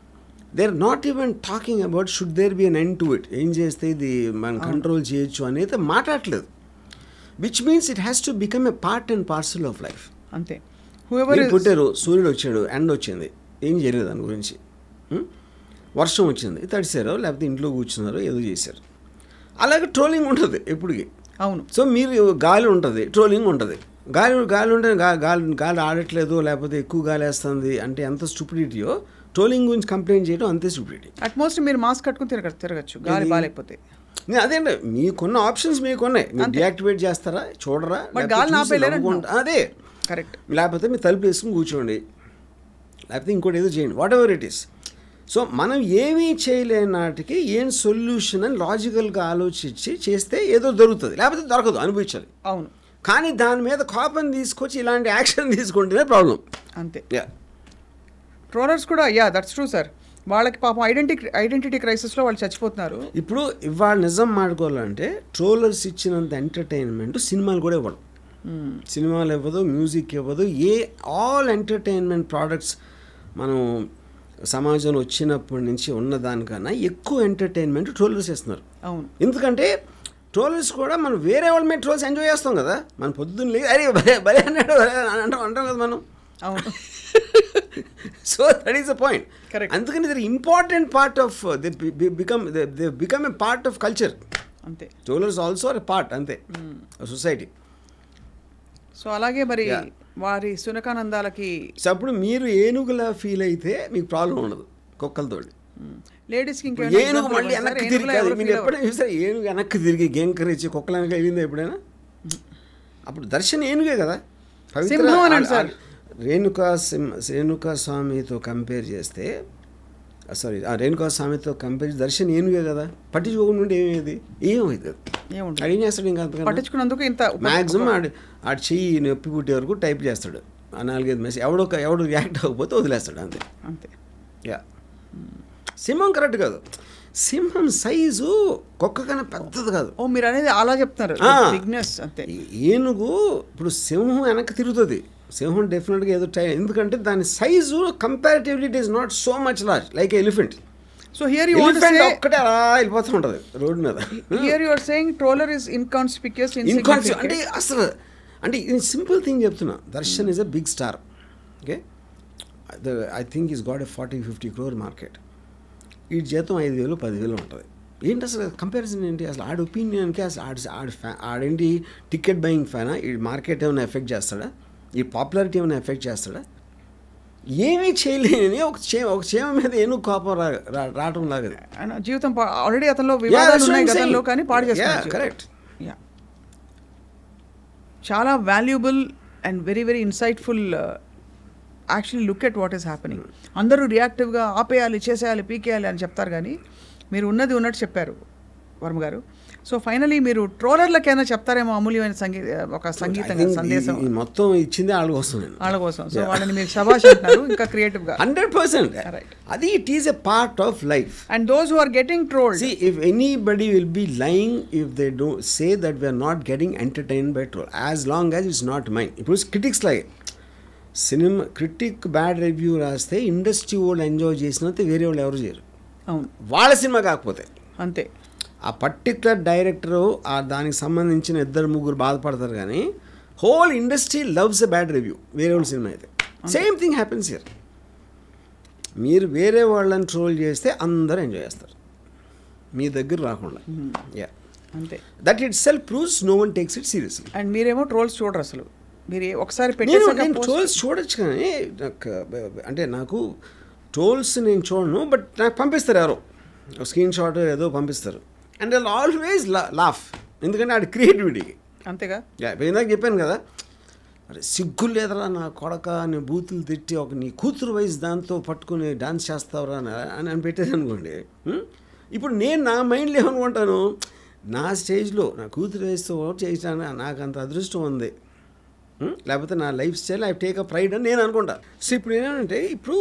they are not even talking about should there be an end to it ఏం చేస్తే ఇది మనం కంట్రోల్ చేయొచ్చు అనేది మాట్లాడలేదు which means it has to become a part and parcel of life అంతే హూఎవర్ మీరు పుట్టారు సూర్యుడు వచ్చాడు ఎండ వచ్చింది ఏం చేయలేదు దాని గురించి ఉం? వర్షం వచ్చింది తడిసారో లేకపోతే ఇంట్లో కూర్చున్నారో ఏదో చేశారు అలాగే ట్రోలింగ్ ఉంటుంది ఎప్పటికి అవును సో మీరు గాలి ఉంటుంది ట్రోలింగ్ ఉంటుంది గాలి గాలి ఉంటే గా- గాలి గాలి ఆడట్లేదు లేకపోతే ఎక్కువ గాలి వేస్తుంది అంటే ఎంత స్టూపిడిటీయో ట్రోలింగ్ గురించి కంప్లైంట్ చేయడం అంతే స్టూపిడిటీ అట్మోస్ట్ మీరు మాస్క్ కట్టుకుని తిరగ తిరగచ్చు గాలి బాగాలేకపోతే నేను అదేంటి మీకున్న ఆప్షన్స్ మీకున్నాయి మీరు డియాక్టివేట్ చేస్తారా చూడరా But లేకపోతే గాలిని చూసి ఆపేయలేరు నవ్వుకుంటా- అదే కరెక్ట్ లేకపోతే మీరు తలుపు వేసుకుని కూర్చోండి లేకపోతే ఇంకోటి ఏదో చేయండి whatever it is so మనం ఏమీ చేయలేని నాటికి ఏం సొల్యూషన్ అని లాజికల్గా ఆలోచించి చేస్తే ఏదో దొరుకుతుంది లేకపోతే దొరకదు అనుభవించాలి అవును కానీ దాని మీద కోపం తీసుకొచ్చి ఇలాంటి యాక్షన్ తీసుకుంటేనే ప్రాబ్లం అంతే యా ట్రోలర్స్ కూడా యా దట్స్ ట్రూ సార్ వాళ్ళకి పాపం ఐడెంటిటీ ఐడెంటిటీ క్రైసిస్లో వాళ్ళు చచ్చిపోతున్నారు ఇప్పుడు ఇవాళ నిజం మాడుకోవాలంటే ట్రోలర్స్ ఇచ్చినంత ఎంటర్టైన్మెంట్ సినిమాలు కూడా ఇవ్వడం సినిమాలు ఇవ్వదు మ్యూజిక్ ఇవ్వదు ఏ ఆల్ ఎంటర్టైన్మెంట్ ప్రోడక్ట్స్ మనం సమాజంలో వచ్చినప్పటి నుంచి ఉన్న దానికన్నా ఎక్కువ ఎంటర్టైన్మెంట్ ట్రోలర్స్ ఇస్తున్నారు అవును ఎందుకంటే ట్రోలర్స్ కూడా మనం వేరే వాళ్ళ మీద ట్రోల్స్ ఎంజాయ్ చేస్తాం కదా మనం పొద్దున్న లేదు అరే భలే భలే అన్నాడు భలే అని అంటాం అంటాం కదా మనం అవును so that is the point Correct. అందుకని ఇది important part of they become they become a part of culture అంతే ట్రోలర్స్ ఆల్సో ఎ పార్ట్ అంతే సొసైటీ సో అలాగే మరి Yeah. వారి సునకానందాలకి సో అప్పుడు మీరు ఏనుగులా ఫీల్ అయితే మీకు ప్రాబ్లం ఉండదు కుక్కలతోటి లేడీస్కి ఇప్పుడు ఇంకేమైనా ఏనుగు example మళ్ళీ ఇవ్వండి సార్? వెనక్కి ఏనుగులో తిరిగి ఎవరు మీరు feel అవ్వరు. ఎప్పుడైనా చూసారు ఏనుగు వెనక్కి తిరిగి గేంకరించి కుక్కలు వెనక వెళ్ళిందా ఎప్పుడైనా అప్పుడు దర్శనం ఏనుగే కదా పవిత్ర సింహం అనండి ఆ- సార్. ఆ రేణుకా సింహ రేణుకా స్వామితో కంపేర్ చేస్తే సారీ ఆ రేణుకా స్వామితో కంపేర్ చేసి దర్శనం ఏనుగే కదా పట్టించుకోకుండా ఉంటే ఏమేది ఏమవుతుంది ఏముండదు. అది ఏం చేస్తాడు ఇంకా అంతకన్నా? పట్టించుకున్నందుకు ఇంత ఉప- మ్యాక్సిమం ఆడు ఆడు చెయ్యి నొప్పి పుట్టే వరకు టైప్ చేస్తాడు ఆ నాలుగైదు మెసేజ్ ఎవడో ఒక- ఎవడు రియాక్ట్ అవ్వకపోతే వదిలేస్తాడు అంతే అంతే యా సింహం కరెక్ట్ కాదు సింహం సైజు కుక్క కన్నా పెద్దది కాదు ఓ మీరు అనేది అలా చెప్తున్నారు ఆ. బిగ్నెస్ అంతే ఈ ఏనుగు ఇప్పుడు సింహం వెనక్కి తిరుగుతుంది సింహం డెఫినెట్గా ఏదో టై ఎందుకంటే దాని size comparatively it is not so much large like elephant so here you want elephant say ఒక్కటే అలా వెళ్ళిపోతూ ఉంటుంది రోడ్డు మీద here you are saying troller is inconspicuous ఇన్కాన్సి అంటే అసలు అంటే ఇది సింపుల్ థింగ్ చెప్తున్నా Darshan is a big star okay I think is got a forty fifty crore market ఈ జీతం ఐదు వేలు పదివేలు ఉంటుంది ఏంటి అసలు కంపారిజన్ ఏంటి అసలు ఆడి ఒపీనియన్కి అసలు ఆడి ఆడి ఫ్యా ఆడేంటి టికెట్ బయింగ్ ఫ్యానా ఈ మార్కెట్ ఏమైనా ఎఫెక్ట్ చేస్తాడా ఈ పాపులారిటీ ఏమైనా ఎఫెక్ట్ చేస్తాడా ఏమీ చేయలేని ఒక చే ఒక చీమ మీద ఏనుగు కోపం రా రా- రావటం లాగది జీవితం ఆల్రెడీ అతనిలో వివాదాలు ఉన్నాయి గతంలో కానీ పాడు చేస్తున్నారు కరెక్ట్ యా చాలా valuable and very very insightful actually look at what is happening అందరూ రియాక్టివ్గా ఆపేయాలి చేసేయాలి పీకేయాలి అని చెప్తారు కానీ మీరు ఉన్నది ఉన్నట్టు చెప్పారు వర్మ గారు సో ఫైనలీ మీరు ట్రోలర్లకైనా చెప్తారేమో అమూల్యమైన సంగీ ఒక సంగీతంగా సందేశం ఈ మొత్తం ఇచ్చింది వాళ్ళ కోసం నేను వాళ్ళ కోసం సో వాళ్ళని మీరు శబాష్ అంటున్నారు ఇంకా క్రియేటివ్గా హండ్రెడ్ పర్సెంట్ Right. అది it is a part of life and those who are getting trolled See, if anybody will be lying if they don't say that we are not getting entertained by troll, as long as it's not mine. ఇప్పుడు critics లాగే సినిమా critic bad review రాస్తే industry వాళ్ళు enjoy చేసినంత వేరే వాళ్ళు ఎవరు చేయరు అవును వాళ్ళ సినిమా కాకపోతే అంతే ఆ పర్టికులర్ డైరెక్టరు ఆ దానికి సంబంధించిన ఇద్దరు ముగ్గురు బాధపడతారు కానీ whole industry loves a bad review వేరే వాళ్ళ సినిమా అయితే సేమ్ థింగ్ హ్యాపెన్స్ హియర్ మీరు వేరే వాళ్ళని ట్రోల్ చేస్తే అందరూ ఎంజాయ్ చేస్తారు మీ దగ్గర రాకుండా యా అంతే that itself proves no one takes it seriously and మీరేమో ట్రోల్స్ చూడరు అసలు మీరు ఏ- ఒకసారి నేను పెట్టేసాక నేను post- ట్రోల్స్ చూడొచ్చు కానీ నాకు బ- బ- అంటే నాకు ట్రోల్స్ నేను చూడను బట్ నాకు పంపిస్తారు ఎవరో స్క్రీన్ షాట్ ఏదో పంపిస్తారు అండ్ ఐ ఆల్వేస్ లాఫ్ ఎందుకంటే ఆడి క్రియేటివిటీకి అంతేగా యా, ఇప్పుడు ఇందాక చెప్పాను కదా అరే సిగ్గు లేదరా నా కొడక నీ బూతులు తిట్టి ఒక నీ కూతురు వయసు దాంతో పట్టుకుని డాన్స్ చేస్తావురా అని అని అని పెట్టేది అనుకోండి ఉం? ఇప్పుడు నేను నా మైండ్లో ఏమనుకుంటాను నా స్టేజ్లో నా కూతురు వయసుతో చేసాను నాకు అంత అదృష్టం ఉంది ఉం? లేకపోతే నా lifestyle I take a pride అని నేను అనుకుంటా సో ఇప్పుడు ఏంటంటే ఇప్పుడు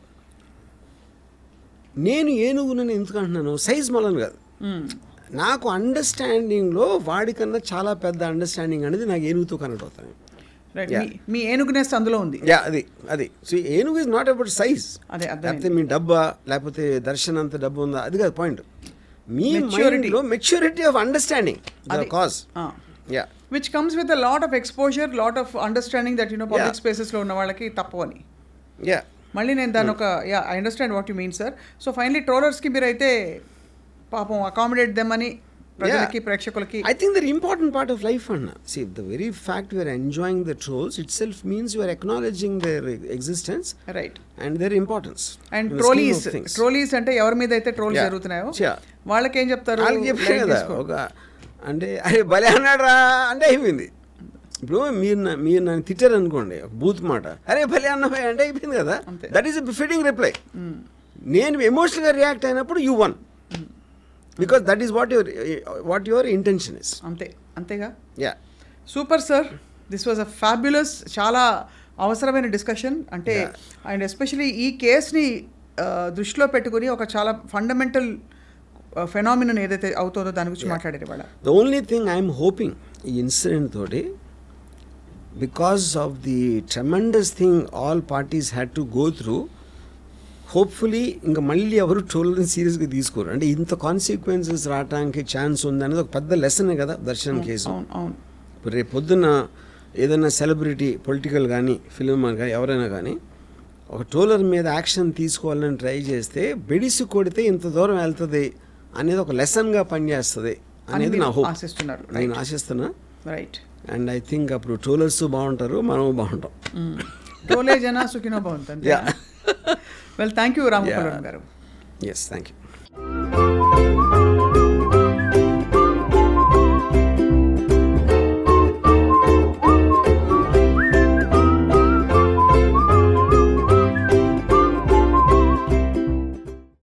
నేను ఏనుగునని ఎందుకు అంటున్నాను సైజ్ మళ్ళని కాదు మ్మ్. నాకు అండర్స్టాండింగ్లో వాడికన్నా చాలా పెద్ద అండర్స్టాండింగ్ అనేది నాకు ఏనుగుతో కనెక్ట్ అవుతాను రైట్ Yeah. మీ- మీ ఏనుగునేస్ అందులో ఉంది యా అది అది సో ఏనుగు ఇస్ నాట్ అబౌట్ సైజ్ అదే అర్థమైంది. లేకపోతే మీ డబ్బా లేకపోతే దర్శనం అంత డబ్బు ఉందా అది కాదు పాయింట్ మీ Maturity. మైండ్లో మెచ్యూరిటీ ఆఫ్ అండర్స్టాండింగ్ ద అది. కాజ్ ఆ. Yeah which comes with a lot of exposure lot of understanding that you know public Yeah. స్పేసెస్లో ఉన్న వాళ్ళకి తప్పవని యా మళ్ళీ నేను దాని ఒక yeah I understand what you mean sir so finally ట్రోలర్స్కి మీరైతే పాపం అకామిడేట్ దెమ్ అని ప్రజలకి ప్రేక్షకులకి I think the important part of life, Anna. See, the very fact we are enjoying the trolls itself means you are acknowledging their existence right and their importance. And in the scheme trollees of things. Trollees అంటే ఎవరి మీద అయితే trolls Yeah. జరుగుతున్నాయో Yeah. వాళ్ళకి ఏం చెప్తారు వాళ్ళకి చెప్పాను Light కదా తీసుకో. ఒక అంటే అరే భలే అన్నాడు రా అంటే అయిపోయింది ఇప్పుడు మీరు నా- మీరు నన్ను తిట్టారు అనుకోండి ఒక బూత్ మాట అరే భలే అన్నవే అంటే అయిపోయింది కదా అంతే. దట్ ఈస్ ఫిట్టింగ్ రిప్లై నేను ఎమోషనల్గా రియాక్ట్ అయినప్పుడు you won because that is what your what your intention is అంతే అంతేగా yeah super sir this was a fabulous చాలా అవసరమైన డిస్కషన్ అంటే అండ్ ఎస్పెషలీ ఈ కేస్ని దృష్టిలో పెట్టుకుని ఒక చాలా ఫండమెంటల్ ఫెనామినన్ ఏదైతే అవుతుందో దాని గురించి మాట్లాడారు ఇవాళ the only thing I'm hoping ఈ ఇన్సిడెంట్ తోటి because of the tremendous thing all parties had to go through hopefully ఇంకా మళ్ళీ ఎవరు ట్రోల్ని సీరియస్గా తీసుకోరు అంటే ఇంత కాన్సిక్వెన్సెస్ రావడానికి ఛాన్స్ ఉంది అనేది ఒక పెద్ద లెసనే కదా దర్శన్ కేసు అవును అవును ఇప్పుడు రేపు పొద్దున్న ఏదైనా సెలబ్రిటీ పొలిటికల్ కానీ ఫిల్మ్ కానీ ఎవరైనా కానీ ఒక ట్రోలర్ మీద యాక్షన్ తీసుకోవాలని ట్రై చేస్తే బెడిసి కొడితే ఇంత దూరం వెళ్తుంది అనేది ఒక లెసన్గా పనిచేస్తుంది అని అనేది నా మీరు హోప్ ఆశిస్తున్నారు నేను ఆశిస్తున్నా రైట్ అండ్ ఐ థింక్ అప్పుడు ట్రోలర్స్ బాగుంటారు మనము బాగుంటాం టోలే జన సుఖినో బాగుంటుంది Yeah. Well thank you Ramakalvan garu yes thank you